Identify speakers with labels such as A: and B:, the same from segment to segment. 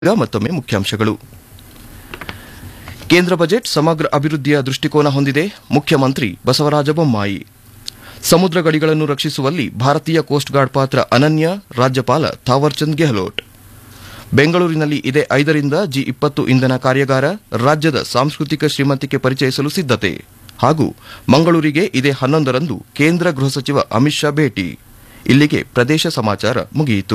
A: ಈಗ ಮತ್ತೊಮ್ಮೆ ಮುಖ್ಯಾಂಶಗಳು ಕೇಂದ್ರ ಬಜೆಟ್ ಸಮಗ್ರ ಅಭಿವೃದ್ಧಿಯ ದೃಷ್ಟಿಕೋನ ಹೊಂದಿದೆ ಮುಖ್ಯಮಂತ್ರಿ ಬಸವರಾಜ ಬೊಮ್ಮಾಯಿ ಸಮುದ್ರ ಗಡಿಗಳನ್ನು ರಕ್ಷಿಸುವಲ್ಲಿ ಭಾರತೀಯ ಕೋಸ್ಟ್ ಗಾರ್ಡ್ ಪಾತ್ರ ಅನನ್ಯ ರಾಜ್ಯಪಾಲ ಥಾವರ್ಚಂದ್ ಗೆಹ್ಲೋಟ್ ಬೆಂಗಳೂರಿನಲ್ಲಿ ಇದೇ ಐದರಿಂದ ಜಿ ಇಪ್ಪತ್ತು ಇಂಧನ ಕಾರ್ಯಾಗಾರ ರಾಜ್ಯದ ಸಾಂಸ್ಕೃತಿಕ ಶ್ರೀಮಂತಿಕೆ ಪರಿಚಯಿಸಲು ಸಿದ್ಧತೆ ಹಾಗೂ ಮಂಗಳೂರಿಗೆ ಇದೇ ಹನ್ನೊಂದರಂದು ಕೇಂದ್ರ ಗೃಹ ಸಚಿವ ಅಮಿತ್ ಶಾ ಭೇಟಿ ಇಲ್ಲಿಗೆ ಪ್ರದೇಶ ಸಮಾಚಾರ ಮುಗಿಯಿತು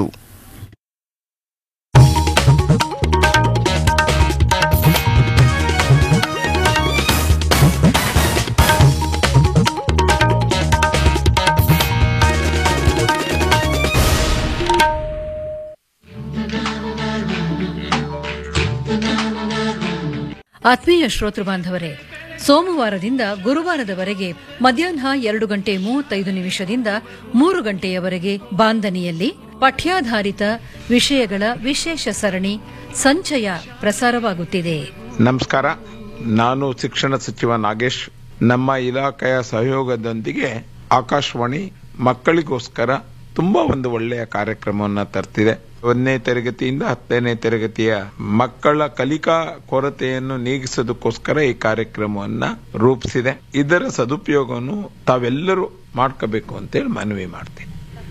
B: ಆತ್ಮೀಯ ಶ್ರೋತೃ ಬಾಂಧವರೇ ಸೋಮವಾರದಿಂದ ಗುರುವಾರದವರೆಗೆ ಮಧ್ಯಾಹ್ನ ಎರಡು ಗಂಟೆ ಮೂವತ್ತೈದು ನಿಮಿಷದಿಂದ ಮೂರು ಗಂಟೆಯವರೆಗೆ ಬಾಂದನಿಯಲ್ಲಿ ಪಠ್ಯಾಧಾರಿತ ವಿಷಯಗಳ ವಿಶೇಷ ಸರಣಿ ಸಂಚಯ ಪ್ರಸಾರವಾಗುತ್ತಿದೆ
C: ನಮಸ್ಕಾರ ನಾನು ಶಿಕ್ಷಣ ಸಚಿವ ನಾಗೇಶ್ ನಮ್ಮ ಇಲಾಖೆಯ ಸಹಯೋಗದೊಂದಿಗೆ ಆಕಾಶವಾಣಿ ಮಕ್ಕಳಿಗೋಸ್ಕರ ತುಂಬಾ ಒಂದು ಒಳ್ಳೆಯ ಕಾರ್ಯಕ್ರಮವನ್ನ ತರ್ತಿದೆ ಒಂದನೇ ತರಗತಿಯಿಂದ ಹತ್ತನೇ ತರಗತಿಯ ಮಕ್ಕಳ ಕಲಿಕಾ ಕೊರತೆಯನ್ನು ನೀಗಿಸೋದಕ್ಕೋಸ್ಕರ ಈ ಕಾರ್ಯಕ್ರಮವನ್ನ ರೂಪಿಸಿದೆ ಇದರ ಸದುಪಯೋಗವನ್ನು ತಾವೆಲ್ಲರೂ ಮಾಡ್ಕೋಬೇಕು ಅಂತೇಳಿ ಮನವಿ ಮಾಡ್ತೀನಿ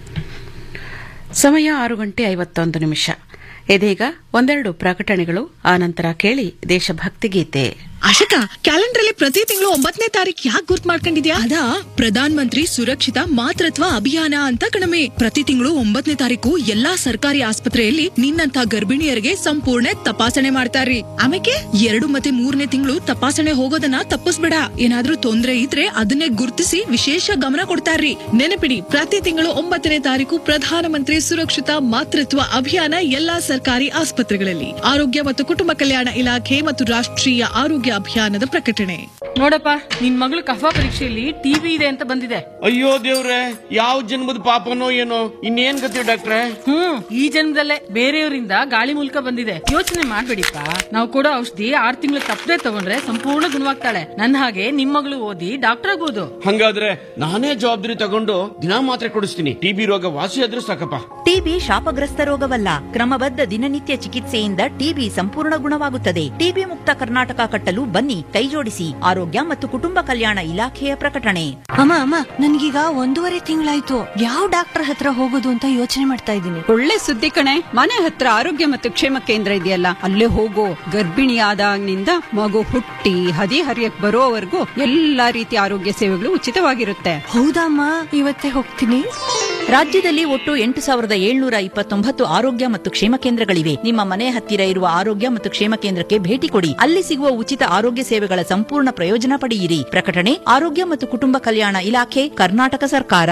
D: ಸಮಯ ಆರು ಗಂಟೆ ಐವತ್ತೊಂದು ನಿಮಿಷ ಇದೀಗ ಒಂದೆರಡು ಪ್ರಕಟಣೆಗಳು ಆನಂತರ ಕೇಳಿ ದೇಶಭಕ್ತಿ ಗೀತೆ
E: ಅಶಕ ಕ್ಯಾಲೆಂಡರ್ ಅಲ್ಲಿ ಪ್ರತಿ ತಿಂಗಳು ಒಂಬತ್ತನೇ ತಾರೀಕು ಯಾಕೆ ಗುರ್ತ್ ಮಾಡ್ಕೊಂಡಿದ್ಯಾ ಅದಾ ಪ್ರಧಾನ ಮಂತ್ರಿ ಸುರಕ್ಷಿತ ಮಾತೃತ್ವ ಅಭಿಯಾನ ಅಂತ ಕಣಮೆ ಪ್ರತಿ ತಿಂಗಳು ಒಂಬತ್ತನೇ ತಾರೀಕು ಎಲ್ಲಾ ಸರ್ಕಾರಿ ಆಸ್ಪತ್ರೆಯಲ್ಲಿ ನಿನ್ನಂತ ಗರ್ಭಿಣಿಯರಿಗೆ ಸಂಪೂರ್ಣ ತಪಾಸಣೆ ಮಾಡ್ತಾರ್ರಿ ಆಮೇಲೆ ಎರಡು ಮತ್ತೆ ಮೂರನೇ ತಿಂಗಳು ತಪಾಸಣೆ ಹೋಗೋದನ್ನ ತಪ್ಪಿಸ್ಬೇಡ ಏನಾದ್ರೂ ತೊಂದ್ರೆ ಇದ್ರೆ ಅದನ್ನೇ ಗುರುತಿಸಿ ವಿಶೇಷ ಗಮನ ಕೊಡ್ತಾರ್ರಿ ನೆನಪಿಡಿ ಪ್ರತಿ ತಿಂಗಳು ಒಂಬತ್ತನೇ ತಾರೀಕು ಪ್ರಧಾನ ಮಂತ್ರಿ ಸುರಕ್ಷಿತ ಮಾತೃತ್ವ ಅಭಿಯಾನ ಎಲ್ಲಾ ಸರ್ಕಾರಿ ಆಸ್ಪತ್ರೆಗಳಲ್ಲಿ ಆರೋಗ್ಯ ಮತ್ತು ಕುಟುಂಬ ಕಲ್ಯಾಣ ಇಲಾಖೆ ಮತ್ತು ರಾಷ್ಟ್ರೀಯ ಆರೋಗ್ಯ ಅಭಿಯಾನದ ಪ್ರಕಟಣೆ
F: ನೋಡಪ್ಪ ನಿನ್ ಮಗಳು ಕಫಾ ಪರೀಕ್ಷೆಯಲ್ಲಿ ಟಿವಿ ಇದೆ ಅಂತ ಬಂದಿದೆ
G: ಅಯ್ಯೋ ದೇವ್ರೆ ಯಾವ ಜನ್ಮದ ಪಾಪನೋ ಏನೋ ಇನ್ನೇನ್ ಗತಿ ಡಾಕ್ಟ್ರೆ
F: ಹ್ಮ್ ಈ ಜನ್ಮದಲ್ಲೇ ಬೇರೆಯವರಿಂದ ಗಾಳಿ ಮೂಲಕ ಬಂದಿದೆ ಯೋಚನೆ ಮಾಡ್ಬೇಡಿಪ್ಪ ನಾವು ಕೊಡೋ ಔಷಧಿ ಆರ್ ತಿಂಗಳು ತಪ್ಪದೆ ತಗೊಂಡ್ರೆ ಸಂಪೂರ್ಣ ಗುಣವಾಗ್ತಾಳೆ ನನ್ನ ಹಾಗೆ ನಿಮ್ ಮಗಳು ಓದಿ ಡಾಕ್ಟರ್ ಆಗ್ಬೋದು
G: ಹಂಗಾದ್ರೆ ನಾನೇ ಜವಾಬ್ದಾರಿ ತಗೊಂಡು ದಿನಾ ಮಾತ್ರೆ ಕೊಡಿಸ್ತೀನಿ ಟಿಬಿ ರೋಗ ವಾಸಿ ಆದ್ರೂ ಸಾಕಪ್ಪ
H: ಟಿಬಿ ಶಾಪಗ್ರಸ್ತ ರೋಗವಲ್ಲ ಕ್ರಮಬದ್ಧ ದಿನನಿತ್ಯ ಚಿಕಿತ್ಸೆಯಿಂದ ಟಿಬಿ ಸಂಪೂರ್ಣ ಗುಣವಾಗುತ್ತದೆ ಟಿಬಿ ಮುಕ್ತ ಕರ್ನಾಟಕ ಕಟ್ಟಲು ಬನ್ನಿ ಕೈಜೋಡಿಸಿ ಆರೋಗ್ಯ ಮತ್ತು ಕುಟುಂಬ ಕಲ್ಯಾಣ ಇಲಾಖೆಯ ಪ್ರಕಟಣೆ
I: ಅಮ್ಮ ಅಮ್ಮ ನನ್ಗೀಗ ಒಂದೂವರೆ ತಿಂಗಳಾಯ್ತು ಯಾವ ಡಾಕ್ಟರ್ ಹತ್ರ ಹೋಗೋದು ಅಂತ ಯೋಚನೆ ಮಾಡ್ತಾ ಇದ್ದೀನಿ
J: ಒಳ್ಳೆ ಸುದ್ದಿ ಕಣೆ ಮನೆ ಹತ್ರ ಆರೋಗ್ಯ ಮತ್ತು ಕ್ಷೇಮ ಕೇಂದ್ರ ಇದೆಯಲ್ಲ ಅಲ್ಲೇ ಹೋಗೋ ಗರ್ಭಿಣಿ ಆದಾಗಿನಿಂದ ಮಗು ಹುಟ್ಟಿ ಹದಿ ಹರಿಯಕ್ ಬರೋವರೆಗೂ ಎಲ್ಲಾ ರೀತಿಯ ಆರೋಗ್ಯ ಸೇವೆಗಳು ಉಚಿತವಾಗಿರುತ್ತೆ
I: ಹೌದಮ್ಮ ಇವತ್ತೇ ಹೋಗ್ತೀನಿ
H: ರಾಜ್ಯದಲ್ಲಿ ಒಟ್ಟು ಎಂಟು ಸಾವಿರದ ಏಳ್ನೂರ ಇಪ್ಪತ್ತೊಂಬತ್ತು ಆರೋಗ್ಯ ಮತ್ತು ಕ್ಷೇಮ ಕೇಂದ್ರಗಳಿವೆ ನಿಮ್ಮ ಮನೆ ಹತ್ತಿರ ಇರುವ ಆರೋಗ್ಯ ಮತ್ತು ಕ್ಷೇಮ ಕೇಂದ್ರಕ್ಕೆ ಭೇಟಿ ಕೊಡಿ ಅಲ್ಲಿ ಸಿಗುವ ಉಚಿತ ಆರೋಗ್ಯ ಸೇವೆಗಳ ಸಂಪೂರ್ಣ ಪ್ರಯೋಜನ ಪಡೆಯಿರಿ ಪ್ರಕಟಣೆ ಆರೋಗ್ಯ ಮತ್ತು ಕುಟುಂಬ ಕಲ್ಯಾಣ ಇಲಾಖೆ ಕರ್ನಾಟಕ ಸರ್ಕಾರ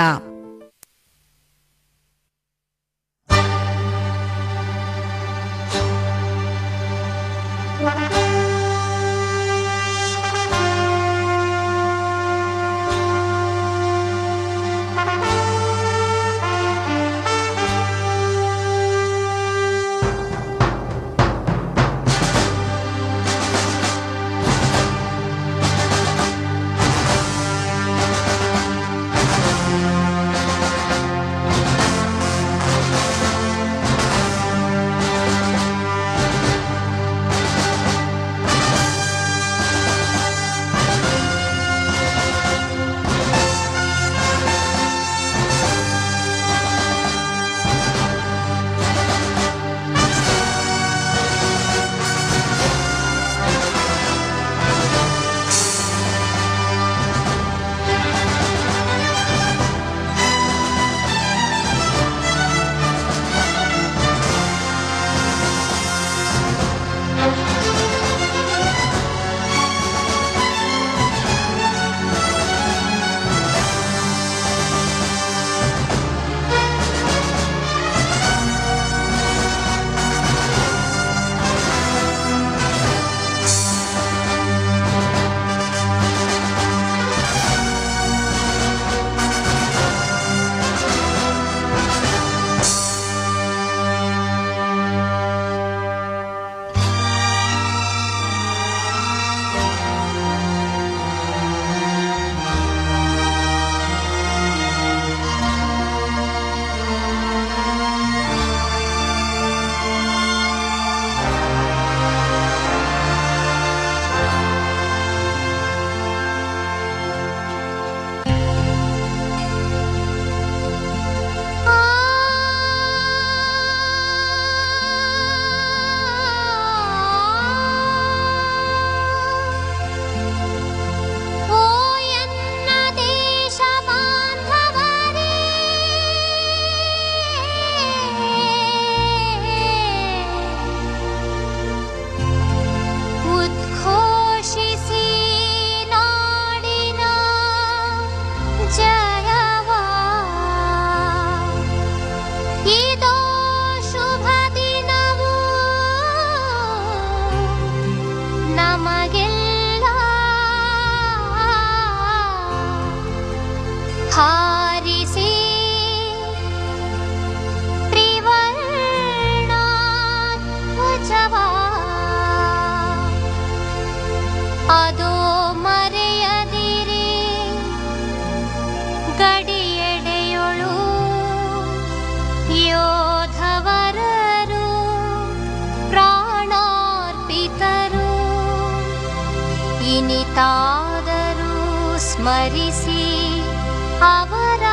K: ಇನಿತಾದರೂ ಸ್ಮರಿಸಿ ಅವರ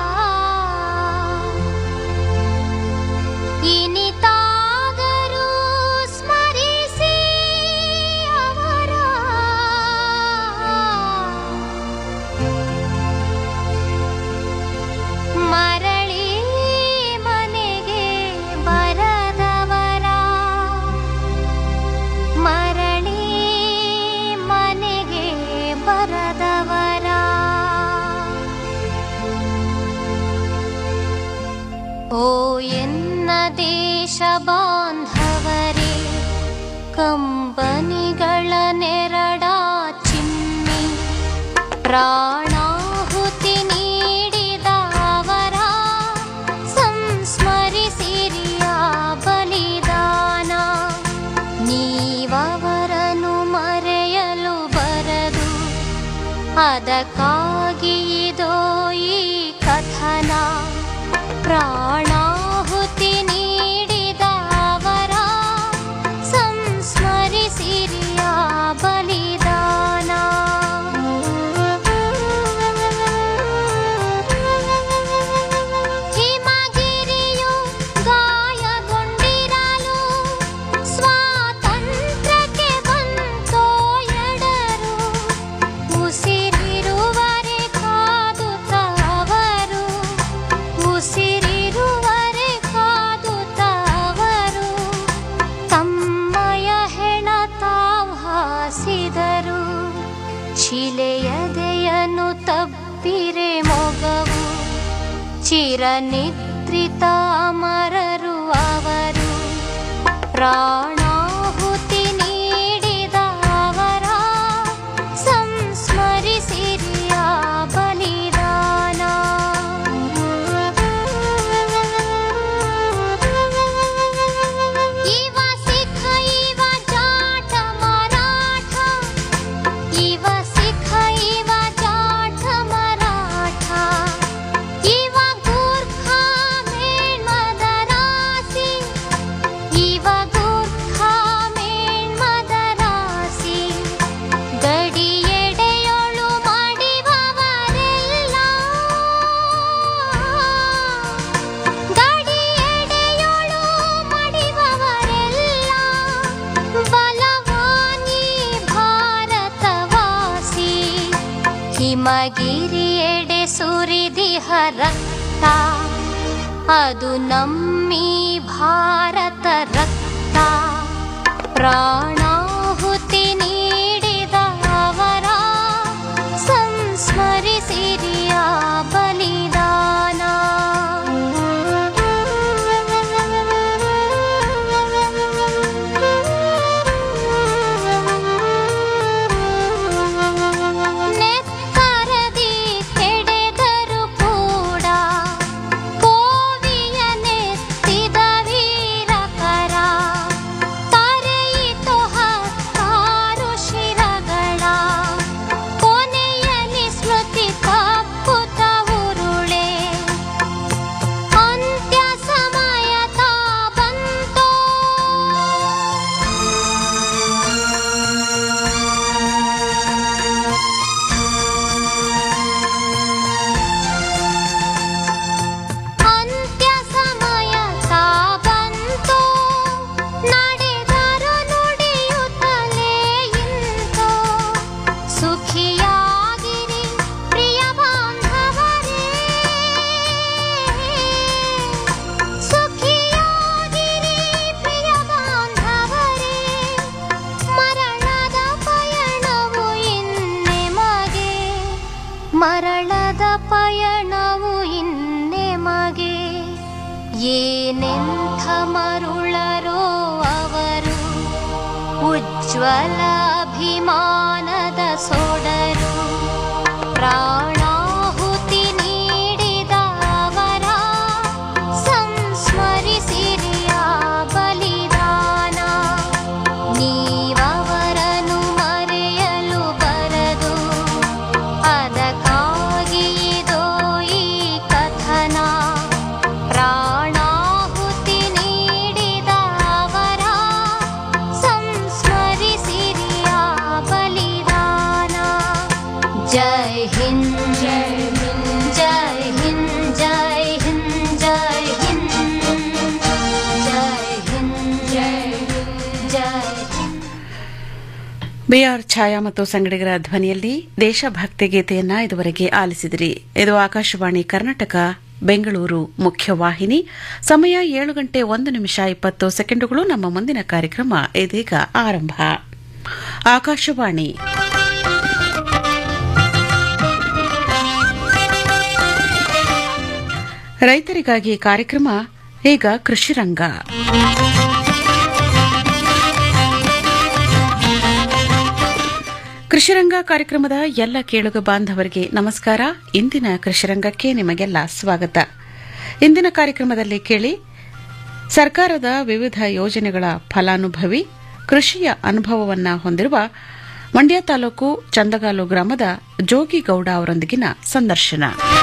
K: ಇನಿತಾದರೂ ಸ್ಮರಿಸಿ ಅವರ ಮರಳಿ ಮನೆಗೆ ಬರದವರ ಮರಳಿ ಮನೆಗೆ ಬರದವರ ಓ ಎನ್ನ ದೇಶ ಬಾಂಧವರೇ ಕಂಬನಿಗಳ ನೆರಡ ಚಿಮ್ಮಿ ಪ್ರಾಣಾಹುತಿ ನೀಡಿದ ಅವರ ಸಂಸ್ಮರಿಸಿರಿಯ ಬಲಿದಾನ ನೀವವರನ್ನು ಮರೆಯಲು ಬರದು ಅದಕ್ಕಾಗಿ ಇದೋ ಈ ಕಥನ ಪ್ರಾಣಾಹುತಿ ನೀಡಿದ ಅವರ ಸಂಸ್ಮರಿಸಿರಿಯ ಬಲಿದಾನ ಹಿಮಗಿರಿಯು ಗಾಯಗೊಂಡಿರಲು ಸ್ವಾತಂತ್ರ್ಯಕ್ಕೆ ಬಂತೋ ಎಡರು ಉಸಿರಿರುವರೆ ಕಾದುತ್ತವರು ಉಸಿರಿರುವರೆ ಕಾದುತ್ತವರು ತಮ್ಮಯ ಹೆಣ ತಾವು ಹಾಸಿದರು ಶಿಲೆಯದೆಯನ್ನು ತಪ್ಪಿರೆ ಮೊಗವು ಚಿರನಿದ್ರಿತ ಅಮರರು ಅವರು ಪ್ರಾಣಾಹುತಿ ನೀಡಿದ ಅವರ ಸಂಸ್ಮರಿಸಿರಿಯ ಬಲಿದಾನ ಇವ ಸಿಖ ಇವ ಜಾಟ ಮರಾಠ ಇವ ಸಿಖ ಇವ ಜಾಟ ಮರಾಠ ಇವ ಗೂರ್ಖಾ ಮೇಣ್ಮದರಾಸಿ ಇವ ಗೂರ್ಖಾ ಮೇಣ್ಮದರಾಸಿ ಗಡಿಯೆಡೆಯೊಳು ಮಾಡಿಬವರೆಲ್ಲ ಗಡಿಯೆಡೆಯೊಳು ಮಾಡಿಬವರೆಲ್ಲ ಬಲವಾನಿ ಭಾರತವಾಸಿ ಹಿಮಗಿರಿಯೆಡೆ ಸುರಿದಿಹ ರಕ್ತ ಅದು ನಮ್ಮಿ ಭಾರತ ರಕ್ತ ಪ್ರಾಣಾಹುತಿ ನೀಡಿದ ಅವರ ಸಂಸ್ಮರಿಸಿರಿಯ ಬಲಿದಾನ ನೆತ್ತರದಿ ಕೆಡೆದರು ಕೂಡ ಕೋವಿಯ ನೆತ್ತಿದ ವೀರಕರ ತರೆಯಿತು ಹತ್ತಾರು ಶಿರಗಳ ಕೊನೆಯಲ್ಲಿ ಸ್ಮೃತಿ ತಪ್ಪುತ್ತ ಉರುಳೆ ಅಂತ್ಯ ಸಮಯ ತಾ ಬಂತೋ ಅಂತ್ಯ ಸಮಯ ತಾ ಬಂತೋ ನಡೆದರು ನುಡಿಯುತ್ತಲೇ ಇಂತೋ ಸುಖಿಯಾಗಿರಿ ಪ್ರಿಯ ಬಾಂಧವರೇ ಸುಖಿಯಾಗಿರಿ ಪ್ರಿಯ ಬಾಂಧವರೇ ಮರಣದ ಪಯಣವು ಇನ್ನೆಮಗೆ ಮರಳದ ಪಯಣವು ಇನ್ನೆಮಗೆ ಏನೆಂಥ ಮರುಳರೋ ಅವರು ಉಜ್ವಲ ಅಭಿಮಾನದ ಸೊಡರು ಪ್ರಾಣಾಹುತಿ ನೀಡಿದ ಅವರ ಸಂಸ್ಮರಿಸಿರಿಯ ಬಲಿದಾನ ನೀವವರನ್ನು ಮರೆಯಲು ಬರದು ಅದಕ್ಕಾಗಿ ಇದೋ ಈ ಕಥನ ಪ್ರಾಣಾಹುತಿ ನೀಡಿದ ಅವರ ಸಂಸ್ಮರಿಸಿರಿಯ ಬಲಿದಾನ
D: ಬಿಆರ್ ಛಾಯಾ ಮತ್ತು ಸಂಗಡಿಗರ ಧ್ವನಿಯಲ್ಲಿ ದೇಶಭಕ್ತಿ ಗೀತೆಯನ್ನ ಇದುವರೆಗೆ ಆಲಿಸಿದಿರಿ ಇದು ಆಕಾಶವಾಣಿ ಕರ್ನಾಟಕ ಬೆಂಗಳೂರು ಮುಖ್ಯವಾಹಿನಿ ಸಮಯ ಏಳು ಗಂಟೆ ಒಂದು ನಿಮಿಷ ಇಪ್ಪತ್ತು ಸೆಕೆಂಡುಗಳು ನಮ್ಮ ಮುಂದಿನ ಕಾರ್ಯಕ್ರಮ ಇದೀಗ ಆರಂಭ ಆಕಾಶವಾಣಿ ರೈತರಿಗಾಗಿ ಕಾರ್ಯಕ್ರಮ ಈಗ ಕೃಷಿರಂಗ ಕೃಷಿರಂಗ ಕಾರ್ಯಕ್ರಮದ ಎಲ್ಲ ಕೇಳುಗ ಬಾಂಧವರಿಗೆ ನಮಸ್ಕಾರ ಇಂದಿನ ಕೃಷಿರಂಗಕ್ಕೆ ನಿಮಗೆಲ್ಲ ಸ್ವಾಗತ ಇಂದಿನ ಕಾರ್ಯಕ್ರಮದಲ್ಲಿ ಕೇಳಿ ಸರ್ಕಾರದ ವಿವಿಧ ಯೋಜನೆಗಳ ಫಲಾನುಭವಿ ಕೃಷಿಯ ಅನುಭವವನ್ನ ಹೊಂದಿರುವ ಮಂಡ್ಯ ತಾಲೂಕು ಚಂದಗಾಲು ಗ್ರಾಮದ ಜೋಗಿಗೌಡ ಅವರೊಂದಿಗಿನ ಸಂದರ್ಶನ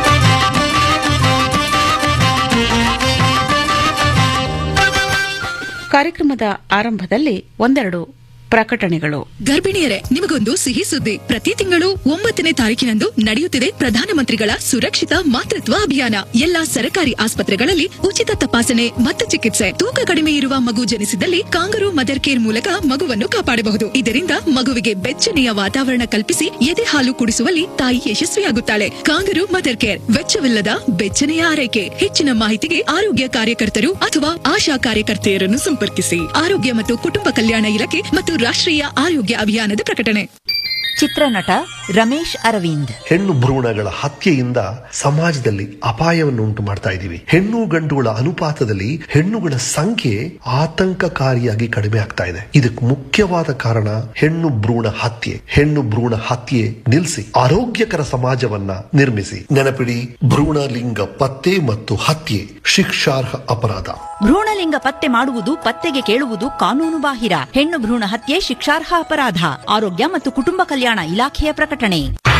D: ಕಾರ್ಯಕ್ರಮದ ಆರಂಭದಲ್ಲಿ ಒಂದೆರಡು ಪ್ರಕಟಣೆಗಳು
E: ಗರ್ಭಿಣಿಯರೇ ನಿಮಗೊಂದು ಸಿಹಿ ಸುದ್ದಿ ಪ್ರತಿ ತಿಂಗಳು ಒಂಬತ್ತನೇ ತಾರೀಕಿನಂದು ನಡೆಯುತ್ತಿದೆ ಪ್ರಧಾನಮಂತ್ರಿಗಳ ಸುರಕ್ಷಿತ ಮಾತೃತ್ವ ಅಭಿಯಾನ ಎಲ್ಲಾ ಸರ್ಕಾರಿ ಆಸ್ಪತ್ರೆಗಳಲ್ಲಿ ಉಚಿತ ತಪಾಸಣೆ ಮತ್ತು ಚಿಕಿತ್ಸೆ ತೂಕ ಕಡಿಮೆ ಇರುವ ಮಗು ಜನಿಸಿದಲ್ಲಿ ಕಾಂಗರು ಮದರ್ ಕೇರ್ ಮೂಲಕ ಮಗುವನ್ನು ಕಾಪಾಡಬಹುದು ಇದರಿಂದ ಮಗುವಿಗೆ ಬೆಚ್ಚನೆಯ ವಾತಾವರಣ ಕಲ್ಪಿಸಿ ಎದೆ ಹಾಲು ಕುಡಿಸುವಲ್ಲಿ ತಾಯಿ ಯಶಸ್ವಿಯಾಗುತ್ತಾಳೆ ಕಾಂಗರು ಮದರ್ ಕೇರ್ ವೆಚ್ಚವಿಲ್ಲದ ಬೆಚ್ಚನೆಯ ಆರೈಕೆ ಹೆಚ್ಚಿನ ಮಾಹಿತಿಗೆ ಆರೋಗ್ಯ ಕಾರ್ಯಕರ್ತರು ಅಥವಾ ಆಶಾ ಕಾರ್ಯಕರ್ತೆಯರನ್ನು ಸಂಪರ್ಕಿಸಿ ಆರೋಗ್ಯ ಮತ್ತು ಕುಟುಂಬ ಕಲ್ಯಾಣ ಇಲಾಖೆ ಮತ್ತು ರಾಷ್ಟ್ರೀಯ ಆರೋಗ್ಯ ಅಭಿಯಾನದ ಪ್ರಕಟಣೆ
H: ಚಿತ್ರನಟ ರಮೇಶ್ ಅರವಿಂದ್
L: ಹೆಣ್ಣು ಭ್ರೂಣಗಳ ಹತ್ಯೆಯಿಂದ ಸಮಾಜದಲ್ಲಿ ಅಪಾಯವನ್ನು ಉಂಟು ಮಾಡ್ತಾ ಇದ್ದೀವಿ ಹೆಣ್ಣು ಗಂಡುಗಳ ಅನುಪಾತದಲ್ಲಿ ಹೆಣ್ಣುಗಳ ಸಂಖ್ಯೆ ಆತಂಕಕಾರಿಯಾಗಿ ಕಡಿಮೆ ಆಗ್ತಾ ಇದೆ ಇದಕ್ಕೆ ಮುಖ್ಯವಾದ ಕಾರಣ ಹೆಣ್ಣು ಭ್ರೂಣ ಹತ್ಯೆ ಹೆಣ್ಣು ಭ್ರೂಣ ಹತ್ಯೆ ನಿಲ್ಲಿಸಿ ಆರೋಗ್ಯಕರ ಸಮಾಜವನ್ನ ನಿರ್ಮಿಸಿ ನೆನಪಿಡಿ ಭ್ರೂಣ ಲಿಂಗ ಪತ್ತೆ ಮತ್ತು ಹತ್ಯೆ ಶಿಕ್ಷಾರ್ಹ ಅಪರಾಧ
H: ಭ್ರೂಣಲಿಂಗ ಪತ್ತೆ ಮಾಡುವುದು ಪತ್ತೆಗೆ ಕೇಳುವುದು ಕಾನೂನು ಬಾಹಿರ ಹೆಣ್ಣು ಭ್ರೂಣ ಹತ್ಯೆ ಶಿಕ್ಷಾರ್ಹ ಅಪರಾಧ ಆರೋಗ್ಯ ಮತ್ತು ಕುಟುಂಬ ಕಲ್ಯಾಣ ಇಲಾಖೆಯ ಪ್ರಕಟಣೆ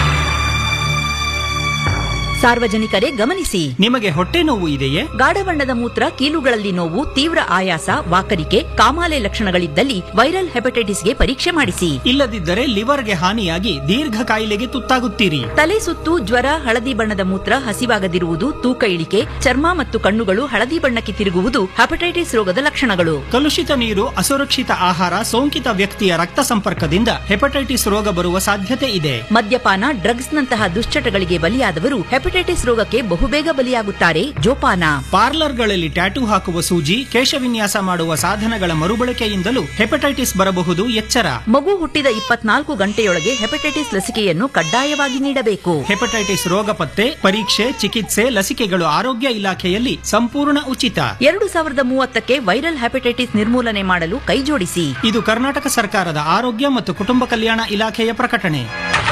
H: ಸಾರ್ವಜನಿಕರೇ ಗಮನಿಸಿ
M: ನಿಮಗೆ ಹೊಟ್ಟೆ ನೋವು ಇದೆಯೇ
H: ಗಾಢ ಬಣ್ಣದ ಮೂತ್ರ ಕೀಲುಗಳಲ್ಲಿ ನೋವು ತೀವ್ರ ಆಯಾಸ ವಾಕರಿಕೆ ಕಾಮಾಲೆ ಲಕ್ಷಣಗಳಿದ್ದಲ್ಲಿ ವೈರಲ್ ಹೆಪಟೈಟಿಸ್ಗೆ ಪರೀಕ್ಷೆ ಮಾಡಿಸಿ
M: ಇಲ್ಲದಿದ್ದರೆ ಲಿವರ್ಗೆ ಹಾನಿಯಾಗಿ ದೀರ್ಘ ಕಾಯಿಲೆಗೆ ತುತ್ತಾಗುತ್ತೀರಿ
H: ತಲೆ ಸುತ್ತು ಜ್ವರ ಹಳದಿ ಬಣ್ಣದ ಮೂತ್ರ ಹಸಿವಾಗದಿರುವುದು ತೂಕ ಇಳಿಕೆ ಚರ್ಮ ಮತ್ತು ಕಣ್ಣುಗಳು ಹಳದಿ ಬಣ್ಣಕ್ಕೆ ತಿರುಗುವುದು ಹೆಪಟೈಟಿಸ್ ರೋಗದ ಲಕ್ಷಣಗಳು
M: ಕಲುಷಿತ ನೀರು ಅಸುರಕ್ಷಿತ ಆಹಾರ ಸೋಂಕಿತ ವ್ಯಕ್ತಿಯ ರಕ್ತ ಸಂಪರ್ಕದಿಂದ ಹೆಪಟೈಟಿಸ್ ರೋಗ ಬರುವ ಸಾಧ್ಯತೆ ಇದೆ
H: ಮದ್ಯಪಾನ ಡ್ರಗ್ಸ್ನಂತಹ ದುಶ್ಚಟಗಳಿಗೆ ಬಲಿಯಾದವರು ಹೆಪಟೈಟಿಸ್ ರೋಗಕ್ಕೆ ಬಹುಬೇಗ ಬಲಿಯಾಗುತ್ತಾರೆ ಜೋಪಾನ
M: ಪಾರ್ಲರ್ಗಳಲ್ಲಿ ಟ್ಯಾಟೂ ಹಾಕುವ ಸೂಜಿ ಕೇಶವಿನ್ಯಾಸ ಮಾಡುವ ಸಾಧನಗಳ ಮರುಬಳಕೆಯಿಂದಲೂ ಹೆಪಟೈಟಿಸ್ ಬರಬಹುದು ಎಚ್ಚರ
H: ಮಗು ಹುಟ್ಟಿದ ಇಪ್ಪತ್ನಾಲ್ಕು ಗಂಟೆಯೊಳಗೆ ಹೆಪಟೈಟಿಸ್ ಲಸಿಕೆಯನ್ನು ಕಡ್ಡಾಯವಾಗಿ ನೀಡಬೇಕು
M: ಹೆಪಟೈಟಿಸ್ ರೋಗ ಪತ್ತೆ ಪರೀಕ್ಷೆ ಚಿಕಿತ್ಸೆ ಲಸಿಕೆಗಳು ಆರೋಗ್ಯ ಇಲಾಖೆಯಲ್ಲಿ ಸಂಪೂರ್ಣ ಉಚಿತ
H: ಎರಡು ಸಾವಿರದ ಮೂವತ್ತಕ್ಕೆ ವೈರಲ್ ಹೆಪಟೈಟಿಸ್ ನಿರ್ಮೂಲನೆ ಮಾಡಲು ಕೈಜೋಡಿಸಿ
M: ಇದು ಕರ್ನಾಟಕ ಸರ್ಕಾರದ ಆರೋಗ್ಯ ಮತ್ತು ಕುಟುಂಬ ಕಲ್ಯಾಣ ಇಲಾಖೆಯ ಪ್ರಕಟಣೆ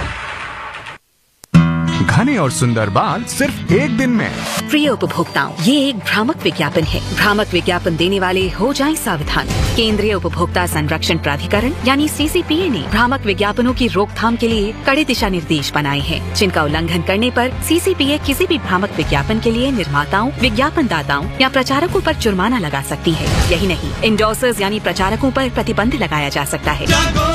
N: घने और सुंदर बाल सिर्फ एक दिन में
O: प्रिय उपभोक्ताओं ये एक भ्रामक विज्ञापन है भ्रामक विज्ञापन देने वाले हो जाएं सावधान केंद्रीय उपभोक्ता संरक्षण प्राधिकरण यानी सीसीपीए ने भ्रामक विज्ञापनों की रोकथाम के लिए कड़े दिशा निर्देश बनाए हैं जिनका उल्लंघन करने पर सीसीपीए किसी भी भ्रामक विज्ञापन के लिए निर्माताओं विज्ञापन दाताओं या प्रचारकों पर जुर्माना लगा सकती है यही नहीं इंडोसर्स यानी प्रचारकों पर प्रतिबंध लगाया जा सकता है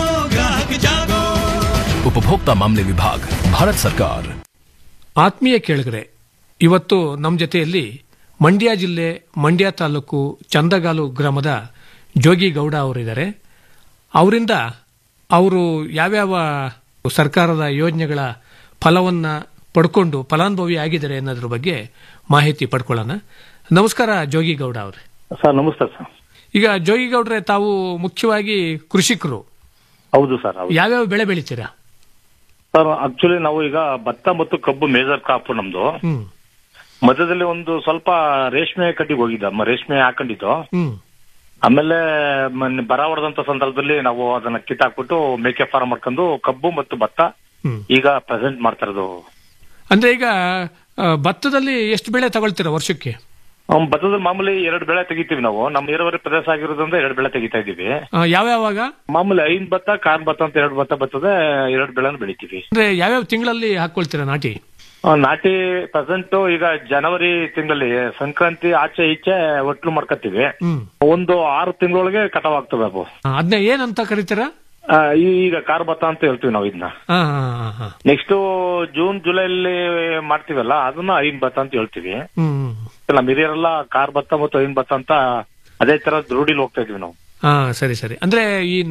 P: उपभोक्ता मामले विभाग भारत सरकार
Q: ಆತ್ಮೀಯ ಕೇಳಿಗರೆ ಇವತ್ತು ನಮ್ಮ ಜೊತೆಯಲ್ಲಿ ಮಂಡ್ಯ ಜಿಲ್ಲೆ ಮಂಡ್ಯ ತಾಲೂಕು ಚಂದಗಾಲು ಗ್ರಾಮದ ಜೋಗಿ ಗೌಡ ಅವರಿದ್ದಾರೆ ಅವರಿಂದ ಅವರು ಯಾವ್ಯಾವ ಸರ್ಕಾರದ ಯೋಜನೆಗಳ ಫಲವನ್ನ ಪಡ್ಕೊಂಡು ಫಲಾನುಭವಿ ಆಗಿದ್ದಾರೆ ಅನ್ನೋದ್ರ ಬಗ್ಗೆ ಮಾಹಿತಿ ಪಡ್ಕೊಳ್ಳೋಣ ನಮಸ್ಕಾರ ಜೋಗಿ ಗೌಡ ಅವರೇ
R: ಸರ್ ನಮಸ್ತೆ ಸರ್
Q: ಈಗ ಜೋಗಿ ಗೌಡ್ರೆ ತಾವು ಮುಖ್ಯವಾಗಿ ಕೃಷಿಕರು
R: ಹೌದು ಸರ್ ಹೌದು
Q: ಯಾವ್ಯಾವ ಬೆಳೆ ಬೆಳಿತೀರಾ
R: ಸರ್ ಆಕ್ಚುಲಿ ನಾವು ಈಗ ಭತ್ತ ಮತ್ತು ಕಬ್ಬು ಮೇಜರ್ ಕ್ರಾಪ್ ನಮ್ದು
Q: ಹ್ಮ್
R: ಮಧ್ಯದಲ್ಲಿ ಒಂದು ಸ್ವಲ್ಪ ರೇಷ್ಮೆ ಕಟ್ಟಿಗೆ ಹೋಗಿದ್ದ ಮ- ರೇಷ್ಮೆ ಹಾಕೊಂಡಿದ್ದು
Q: ಹ್ಮ್
R: ಆಮೇಲೆ ಮೊನ್ನೆ ಬರ ಹೊಡೆದಂತ ಸಂದರ್ಭದಲ್ಲಿ ನಾವು ಅದನ್ನ ಕಿತ್ತಾಕ್ಬಿಟ್ಟು ಮೇಕೆ ಫಾರ್ಮ್ ಮಾಡ್ಕೊಂಡು ಕಬ್ಬು ಮತ್ತು ಭತ್ತ
Q: ಹ್ಮ್.
R: ಈಗ ಪ್ರೆಸೆಂಟ್ ಮಾಡ್ತಾ ಇರೋದು
Q: ಅಂದ್ರೆ ಈಗ ಆ, ಭತ್ತದಲ್ಲಿ ಎಷ್ಟು ಬೆಳೆ ತಗೊಳ್ತೀರಾ ವರ್ಷಕ್ಕೆ
R: ಹ್ಮ್, ಭತ್ತದಲ್ಲಿ ಮಾಮೂಲಿ ಎರಡು ಬೆಳೆ ತೆಗಿತೀವಿ ನಾವು ನಮ್ಮ ನೀರಾವರಿ ಪ್ರದೇಶ ಆಗಿರೋದ್ರಿಂದ ಎರಡು ಬೆಳೆ ತೆಗಿತಾ ಇದೀವಿ
Q: ಆ, ಯಾವ್ಯಾವಾಗ
R: ಮಾಮೂಲಿ ಐನ್ ಭತ್ತ ಕಾರ್ ಭತ್ತ ಅಂತ ಎರಡು ಭತ್ತ ಬರ್ತದೆ ಎರಡು ಬೆಳೆನ ಬೆಳಿತೀವಿ
Q: ಅಂದ್ರೆ ಯಾವ್ಯಾವ ತಿಂಗಳಲ್ಲಿ ಹಾಕೊಳ್ತೀರಾ ನಾಟಿ
R: ಆ, ನಾಟಿ ಪ್ರೆಸೆಂಟ್ ಈಗ ಜನವರಿ ತಿಂಗಳಲ್ಲಿ ಸಂಕ್ರಾಂತಿ ಆಚೆ ಈಚೆ ಒಟ್ಲು ಮಾಡ್ಕೊತೀವಿ
Q: ಹ್ಮ್
R: ಒಂದು ಆರು ತಿಂಗಳೊಳಗೆ ಕಟಾವ್ ಆಗ್ತವೆ ಅವು
Q: ಅದನ್ನ ಏನಂತ ಕರೀತೀರಾ
R: ಆ, ಈ- ಈಗ ಕಾರ್ ಭತ್ತ ಅಂತ ಹೇಳ್ತೀವಿ ನಾವು ಇದನ್ನ
Q: ಹಾ ಹಾ ಹಾ ಹಾ
R: ನೆಕ್ಸ್ಟ್ ಜೂನ್ ಜುಲೈಲಿ ಮಾಡ್ತೀವಲ್ಲ ಅದನ್ನ ಐನ್ ಭತ್ತ ಅಂತ ಹೇಳ್ತೀವಿ
Q: ಹ್ಮ್
R: ನಮ್ಮ ಹಿರಿಯರೆಲ್ಲ ಕಾರ್ ಭತ್ತ ಮತ್ತು ಐನ್ ಭತ್ತ ಅಂತ ಅದೇ ತರ ರೂಢಿಲಿ ಹೋಗ್ತಾ ಇದೀವಿ ನಾವು
Q: ಹಾ ಸರಿ ಸರಿ ಅಂದ್ರೆ ಈ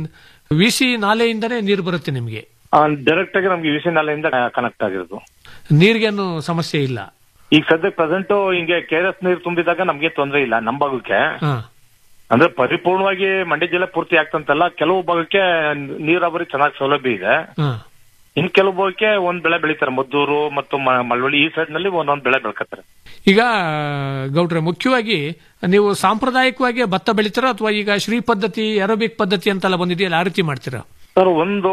Q: ವಿಸಿ ನಾಲೆಯಿಂದನೇ ನೀರು ಬರುತ್ತೆ ನಿಮಗೆ
R: ಡೈರೆಕ್ಟ್ ಆಗಿ ನಮ್ಗೆ ವಿಸಿ ನಾಲೆಯಿಂದ ಕನೆಕ್ಟ್ ಆಗಿರೋದು
Q: ನೀರಿಗೇನು ಸಮಸ್ಯೆ ಇಲ್ಲ
R: ಈಗ ಸದ್ಯಕ್ಕೆ ಪ್ರೆಸೆಂಟ್ ಹಿಂಗೆ ಕೆ ಎಸ್ ನೀರು ತುಂಬಿದಾಗ ನಮ್ಗೆ ತೊಂದರೆ ಇಲ್ಲ ನಮ್ಮ ಭಾಗಕ್ಕೆ
Q: ಹಾ.
R: ಅಂದ್ರೆ ಪರಿಪೂರ್ಣವಾಗಿ ಮಂಡ್ಯ ಜಿಲ್ಲೆ ಪೂರ್ತಿ ಆಗ್ತಂತಲ್ಲ ಕೆಲವು ಭಾಗಕ್ಕೆ ನೀರಾವರಿ ಚೆನ್ನಾಗಿ ಸೌಲಭ್ಯ ಇದೆ
Q: ಹಾ.
R: ಇನ್ ಕೆಲವು ಭಾಗಕ್ಕೆ ಒಂದ್ ಬೆಳೆ ಬೆಳಿತಾರೆ ಮದ್ದೂರು ಮತ್ತು ಮ- ಮಳವಳ್ಳಿ ಈ ಸೈಡ್ ನಲ್ಲಿ ಒಂದೊಂದ್ ಬೆಳೆ ಬೆಳ್ಕತ್ತಾರೆ
Q: ಈಗ ಗೌಡ್ರೆ ಮುಖ್ಯವಾಗಿ ನೀವು ಸಾಂಪ್ರದಾಯಿಕವಾಗಿ ಭತ್ತ ಬೆಳಿತೀರಾ ಅಥವಾ ಈಗ ಶ್ರೀ ಪದ್ಧತಿ ಅರೋಬಿಕ್ ಪದ್ಧತಿ ಅಂತೆಲ್ಲ ಬಂದಿದೆಯಲ್ಲ ಆ ರೀತಿ ಮಾಡ್ತೀರಾ
R: ಸರ್ ಒಂದು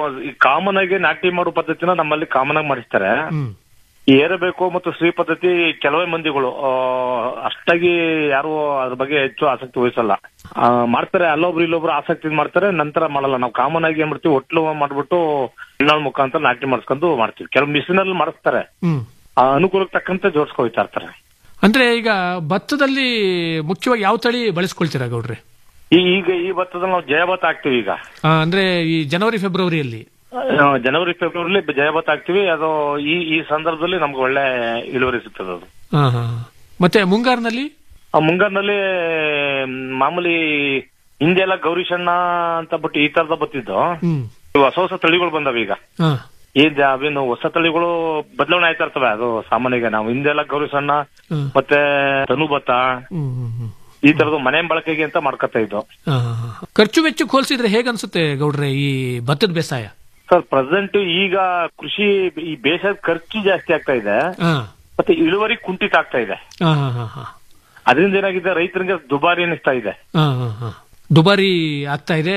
R: ಕಾಮನ್ ಆಗಿ ನಾಟಿ ಮಾಡೋ ಪದ್ಧತಿನ ನಮ್ಮಲ್ಲಿ ಕಾಮನ್ ಆಗಿ ಮಾಡಿಸ್ತಾರೆ
Q: ಹ್ಮ್
R: ಈ ಏರಬೇಕು ಮತ್ತು ಶ್ರೀ ಪದ್ಧತಿ ಕೆಲವೇ ಮಂದಿಗಳು ಆ, ಅಷ್ಟಾಗಿ ಯಾರು ಅದ್ರ ಬಗ್ಗೆ ಹೆಚ್ಚು ಆಸಕ್ತಿ ವಹಿಸಲ್ಲ ಆ, ಮಾಡ್ತಾರೆ ಅಲ್ಲೊಬ್ರು ಇಲ್ಲೊಬ್ರು ಆಸಕ್ತಿ ಮಾಡ್ತಾರೆ ನಂತರ ಮಾಡಲ್ಲ ನಾವು ಕಾಮನ್ ಆಗಿ ಏನ್ ಮಾಡ್ತೀವಿ ಒಟ್ಲು ಮಾಡ್ಬಿಟ್ಟು ಹೆಣ್ಣಾಳ್ ಮುಖಾಂತರ ನಾಟಿ ಮಾಡಿಸ್ಕೊಂಡು ಮಾಡ್ತೀವಿ ಕೆಲವು ಮಿಷಿನ್ ಅಲ್ಲಿ ಮಾಡಿಸ್ತಾರೆ
Q: ಹ್ಮ್
R: ಆ ಅನುಕೂಲಕ್ಕೆ ತಕ್ಕಂತೆ ಜೋಡಿಸ್ಕೊ ಹೋಗ್ತಾ ಇರ್ತಾರೆ
Q: ಅಂದ್ರೆ ಈಗ ಭತ್ತದಲ್ಲಿ ಮುಖ್ಯವಾಗಿ ಯಾವ ತಳಿ ಬಳಸ್ಕೊಳ್ತೀರಾ ಗೌಡ್ರೆ
R: ಈ ಈಗ ಈ ಭತ್ತದಲ್ಲಿ ನಾವು ಜಯಭತ್ತ ಹಾಕ್ತಿವಿ ಈಗ
Q: ಆ, ಅಂದ್ರೆ ಈ ಜನವರಿ ಫೆಬ್ರವರಿಯಲ್ಲಿ
R: ಆ, ಜನವರಿ ಫೆಬ್ರವರಿಲಿ ಜಯಭತ್ತ ಹಾಕ್ತಿವಿ ಅದು ಈ ಈ ಸಂದರ್ಭದಲ್ಲಿ ನಮ್ಗೆ ಒಳ್ಳೆ ಇಳುವರಿ ಸಿಗ್ತದೆ ಅದು
Q: ಹಾ, ಹಾ. ಮತ್ತೆ ಮುಂಗಾರಿನಲ್ಲಿ
R: ಆ ಮುಂಗಾರಿನಲ್ಲಿ ಮ್, ಮಾಮೂಲಿ ಹಿಂದೆ ಎಲ್ಲ ಗೌರಿಶಣ್ಣ ಅಂತ ಬಿಟ್ಟು ಈ ತರದ ಬತ್ತಿದ್ದು
Q: ಹ್ಮ್
R: ಇವು ಹೊಸ ಹೊಸ ತಳಿಗಳು ಬಂದವ ಈಗ
Q: ಹಾ.
R: ಏನ್ ಅವೇನು ಹೊಸ ತಳಿಗಳು ಬದಲಾವಣೆ ಆಯ್ತಾ ಇರ್ತವೆ ಅದು ಸಾಮಾನ್ಯವಾಗಿ ನಾವು ಹಿಂದೆಲ್ಲ ಗೌರಿಸಣ್ಣ
Q: ಹ್ಮ್.
R: ಮತ್ತೆ ತನುಭತ್ತ
Q: ಹ್ಮ್, ಹ್ಮ್, ಹ್ಮ್.
R: ಈ ತರದ್ದು ಮನೆ ಬಳಕೆಗೆ ಅಂತ ಮಾಡ್ಕೊತಾ ಇದ್ದು
Q: ಹಾ, ಹಾ, ಹಾ. ಖರ್ಚು ವೆಚ್ಚಕ್ಕೆ ಹೋಲಿಸಿದ್ರೆ ಹೇಗನ್ಸುತ್ತೆ ಗೌಡ್ರೆ ಈ ಭತ್ತದ ಬೇಸಾಯ
R: ಸರ್ ಪ್ರೆಸೆಂಟ್ ಈಗ ಕೃಷಿ ಈ ಬೇಸಾಯದ ಖರ್ಚು ಜಾಸ್ತಿ ಆಗ್ತಾ ಇದೆ
Q: ಹಾ.
R: ಮತ್ತೆ ಇಳುವರಿ ಕುಂಠಿತ ಆಗ್ತಾ ಇದೆ
Q: ಹಾ, ಹಾ, ಹಾ, ಹಾ.
R: ಅದರಿಂದ ಏನಾಗಿದೆ ರೈತರಿಗೆ ದುಬಾರಿ ಅನಿಸ್ತಾ ಇದೆ
Q: ಹಾ, ಹಾ, ಹಾ. ದುಬಾರಿ ಆಗ್ತಾ ಇದೆ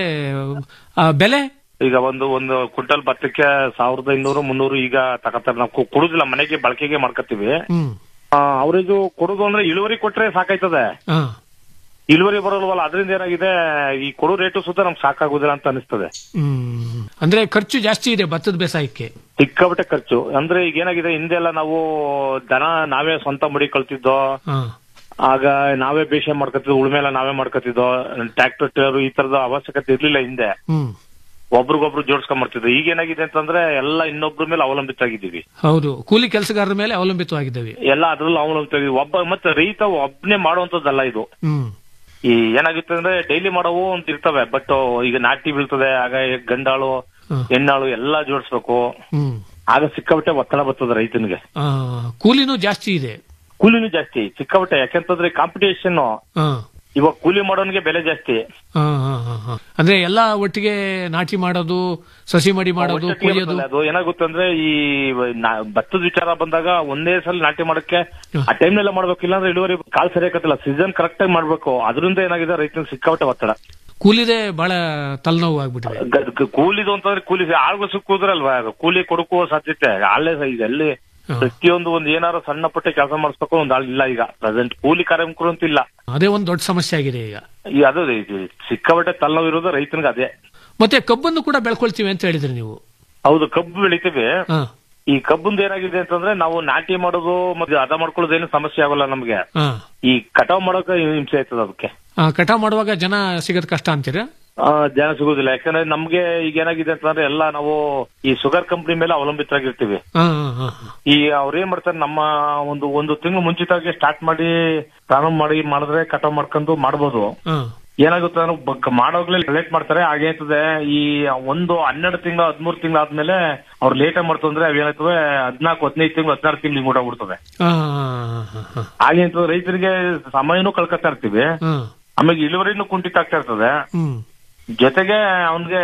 Q: ಆ, ಬೆಲೆ
R: ಈಗ ಒಂದು ಒಂದು ಕ್ವಿಂಟಲ್ ಭತ್ತಕ್ಕೆ ಸಾವಿರದ ಇನ್ನೂರು ಮುನ್ನೂರು ಈಗ ತಗೋತಾರೆ ನಾವು ಕೊ- ಕೊಡುದಿಲ್ಲ ಮನೆಗೆ ಬಳಕೆಗೆ ಮಾಡ್ಕೊತೀವಿ
Q: ಹ್ಮ್
R: ಅವರೇಜು ಕೊಡುದು ಅಂದ್ರೆ ಇಳುವರಿ ಕೊಟ್ರೆ ಸಾಕಾಯ್ತದೆ
Q: ಹಾ.
R: ಇಳುವರಿ ಬರಲ್ವಲ್ಲ ಅದರಿಂದ ಏನಾಗಿದೆ ಈ ಕೊಡೋ ರೇಟು ಸುತ್ತ ನಮ್ಗೆ ಸಾಕಾಗುದಿಲ್ಲ ಅಂತ ಅನಿಸ್ತದೆ
Q: ಹ್ಮ್ ಅಂದ್ರೆ ಖರ್ಚು ಜಾಸ್ತಿ ಇದೆ ಭತ್ತದ ಬೇಸಾಯಕ್ಕೆ
R: ಸಿಕ್ಕಾಪಟ್ಟೆ ಖರ್ಚು ಅಂದ್ರೆ ಈಗ ಏನಾಗಿದೆ ಹಿಂದೆ ಎಲ್ಲ ನಾವು ದನ ನಾವೇ ಸ್ವಂತ ಮಡಿ ಕಳ್ತಿದ್ದೋ
Q: ಹಾ.
R: ಆಗ ನಾವೇ ಬೇಷೆ ಮಾಡ್ಕೊತಿದ್ವು ಉಳುಮೆ ಎಲ್ಲ ನಾವೇ ಮಾಡ್ಕೊತಿದ್ದೋ ಟ್ರ್ಯಾಕ್ಟರ್ ಈ ತರದ ಅವಶ್ಯಕತೆ ಇರ್ಲಿಲ್ಲ ಹಿಂದೆ
Q: ಹ್ಮ್
R: ಒಬ್ರಿಗೊಬ್ರು ಜೋಡಿಸ್ಕೊಂಡ್ ಈಗ ಏನಾಗಿದೆ ಅಂತಂದ್ರೆ ಎಲ್ಲ ಇನ್ನೊಬ್ರ ಮೇಲೆ ಅವಲಂಬಿತ ಆಗಿದ್ದೀವಿ
Q: ಹೌದು ಕೂಲಿ ಕೆಲಸಗಾರರ ಮೇಲೆ ಅವಲಂಬಿತವಾಗಿದ್ದೇವೆ
R: ಎಲ್ಲ ಅದ್ರಲ್ಲೂ ಅವಲಂಬಿತ ಆಗಿದ್ದೀವಿ ಒಬ್ಬ ಮತ್ತೆ ರೈತ ಒಬ್ನೇ ಮಾಡುವಂತದ್ದಲ್ಲ ಇದು
Q: ಹ್ಮ್
R: ಈ ಏನಾಗುತ್ತೆ ಅಂದ್ರೆ ಡೈಲಿ ಮಾಡೋವು ಅಂತ ಇರ್ತವೆ ಬಟ್ ಈಗ ನಾಟಿ ಬೀಳ್ತದೆ ಆಗ ಗಂಡಾಳು
Q: ಹ್ಮ್.
R: ಹೆಣ್ಣಾಳು ಎಲ್ಲಾ ಜೋಡಿಸ್ಬೇಕು
Q: ಹ್ಮ್
R: ಆಗ ಸಿಕ್ಕಾಪಟ್ಟೆ ಒತ್ತಡ ಬರ್ತದೆ ರೈತನಿಗೆ
Q: ಆ, ಕೂಲಿನೂ ಜಾಸ್ತಿ ಇದೆ
R: ಕೂಲಿನೂ ಜಾಸ್ತಿ ಸಿಕ್ಕಾಪಟ್ಟೆ ಯಾಕೆಂತಂದ್ರೆ ಕಾಂಪಿಟೇಷನ್
Q: ಹಾ.
R: ಇವಾಗ ಕೂಲಿ ಮಾಡೋನಿಗೆ ಬೆಲೆ ಜಾಸ್ತಿ
Q: ಹಾ, ಹಾ, ಹಾ, ಹಾ. ಅಂದ್ರೆ ಎಲ್ಲಾ ಒಟ್ಟಿಗೆ ನಾಟಿ ಮಾಡೋದು ಸಸಿ ಮಡಿ ಮಾಡೋದು
R: ಒಟ್ಟೊಟ್ಟಿಗೆ
Q: ಕೊಯ್ಯೋದು
R: ಬರ್ತದೆ. ಅದು ಏನಾಗುತ್ತೆ ಅಂದ್ರೆ ಈ ನಾ- ಭತ್ತದ ವಿಚಾರ ಬಂದಾಗ ಒಂದೇ ಸಲ ನಾಟಿ ಮಾಡಕ್ಕೆ ಆ ಟೈಮ್ನೆಲ್ಲ ಮಾಡ್ಬೇಕು ಇಲ್ಲಾಂದ್ರೆ ಇಳುವರಿ ಕಾಲ್ ಸರಿಯಾಗತ್ತಿಲ್ಲ ಸೀಸನ್ ಕರೆಕ್ಟ್ ಆಗಿ ಮಾಡ್ಬೇಕು ಅದರಿಂದ ಏನಾಗಿದೆ ರೈತನ ಸಿಕ್ಕಾಪಟ್ಟೆ ಒತ್ತಡ
Q: ಕೂಲಿದೆ ಬಹಳ ತಲೆನೋವು ಆಗ್ಬಿಟ್ಟಿದೆ
R: ಗ- ಗ- ಕೂಲಿದು ಅಂತಂದ್ರೆ ಕೂಲಿ ಆಳ್ಗಳು ಸಿಕ್ಕುದ್ರಲ್ವಾ ಅದು ಕೂಲಿ ಕೊಡುಕುವ ಸಾಧ್ಯತೆ ಅಲ್ಲೇ ಈಗ ಎಲ್ಲಿ ಪ್ರತಿಯೊಂದು ಒಂದು ಏನಾರು ಸಣ್ಣ ಪುಟ್ಟ ಕೆಲಸ ಮಾಡಿಸ್ಬೇಕು ಒಂದು ಆಳ್ ಇಲ್ಲ ಈಗ ಪ್ರೆಸೆಂಟ್ ಕೂಲಿ ಕಾರ್ಮಿಕರು ಅಂತ ಇಲ್ಲ
Q: ಅದೇ ಒಂದು ದೊಡ್ಡ ಸಮಸ್ಯೆ ಆಗಿದೆ ಈಗ
R: ಈ ಅದು ಇದು ಸಿಕ್ಕಾಪಟ್ಟೆ ತಲೆನೋವು ಇರೋದು ರೈತನಿಗೆ ಅದೇ
Q: ಮತ್ತೆ ಕಬ್ಬನ್ನು ಕೂಡ ಬೆಳ್ಕೊಳ್ತೀವಿ ಅಂತ ಹೇಳಿದ್ರಿ ನೀವು
R: ಹೌದು ಕಬ್ಬು ಬೆಳಿತೀವಿ
Q: ಹಾ.
R: ಈ ಕಬ್ಬುಂದು ಏನಾಗಿದೆ ಅಂತಂದ್ರೆ ನಾವು ನಾಟಿ ಮಾಡೋದು ಮತ್ತೆ ಅದ ಮಾಡ್ಕೊಳ್ಳೋದು ಏನು ಸಮಸ್ಯೆ ಆಗೋಲ್ಲ ನಮ್ಗೆ
Q: ಹಾ.
R: ಈ ಕಟಾವ್ ಮಾಡೋಕೆ ಹಿಂಸೆ ಆಯ್ತದ ಅದಕ್ಕೆ
Q: ಆ, ಕಟಾವ್ ಮಾಡುವಾಗ ಜನ ಸಿಗೋದ್ ಕಷ್ಟ ಅಂತೀರಾ
R: ಆ, ಜನ ಸಿಗೋದಿಲ್ಲ ಯಾಕಂದ್ರೆ ನಮ್ಗೆ ಈಗ ಏನಾಗಿದೆ ಅಂತಂದ್ರೆ ಎಲ್ಲ ನಾವು ಈ ಶುಗರ್ ಕಂಪನಿ ಮೇಲೆ ಅವಲಂಬಿತರಾಗಿರ್ತೀವಿ
Q: ಹಾ, ಹಾ, ಹಾ, ಹಾ.
R: ಈ ಅವ್ರ ಏನ್ ಮಾಡ್ತಾರೆ ನಮ್ಮ ಒಂದು ಒಂದು ತಿಂಗಳು ಮುಂಚಿತವಾಗಿ ಸ್ಟಾರ್ಟ್ ಮಾಡಿ ಪ್ರಾರಂಭ ಮಾಡಿ ಮಾಡಿದ್ರೆ ಕಟಾವ್ ಮಾಡ್ಕೊಂಡು ಮಾಡ್ಬೋದು
Q: ಹಾ.
R: ಏನಾಗುತ್ತೆ ಅಂದ್ರೆ ಬ- ಮಾಡೋಗ್ಲೇ ಲೇಟ್ ಮಾಡ್ತಾರೆ ಹಾಗೇರ್ತದೆ ಈ ಒಂದು ಹನ್ನೆರಡು ತಿಂಗಳು ಹದಿಮೂರು ತಿಂಗಳು ಆದ್ಮೇಲೆ ಅವ್ರು ಲೇಟ್ ಮಾಡ್ತು ಅಂದ್ರೆ ಅವೇನಾಗ್ತವೆ ಹದಿನಾಲ್ಕು ಹದಿನೈದು ತಿಂಗಳು ಹದಿನಾರು ತಿಂಗಳು ಕೂಡ ಬಿಡ್ತದೆ
Q: ಹಾ, ಹಾ, ಹಾ, ಹಾ.
R: ಹಾಗೆ ರೈತರಿಗೆ ಸಮಯನೂ ಕಳ್ಕೊತಾ ಇರ್ತೀವಿ
Q: ಹಾ.
R: ಆಮೇಲೆ ಇಳುವರಿನೂ ಕುಂಠಿತ ಆಗ್ತಾ ಇರ್ತದೆ
Q: ಹ್ಮ್
R: ಜೊತೆಗೆ ಅವನ್ಗೆ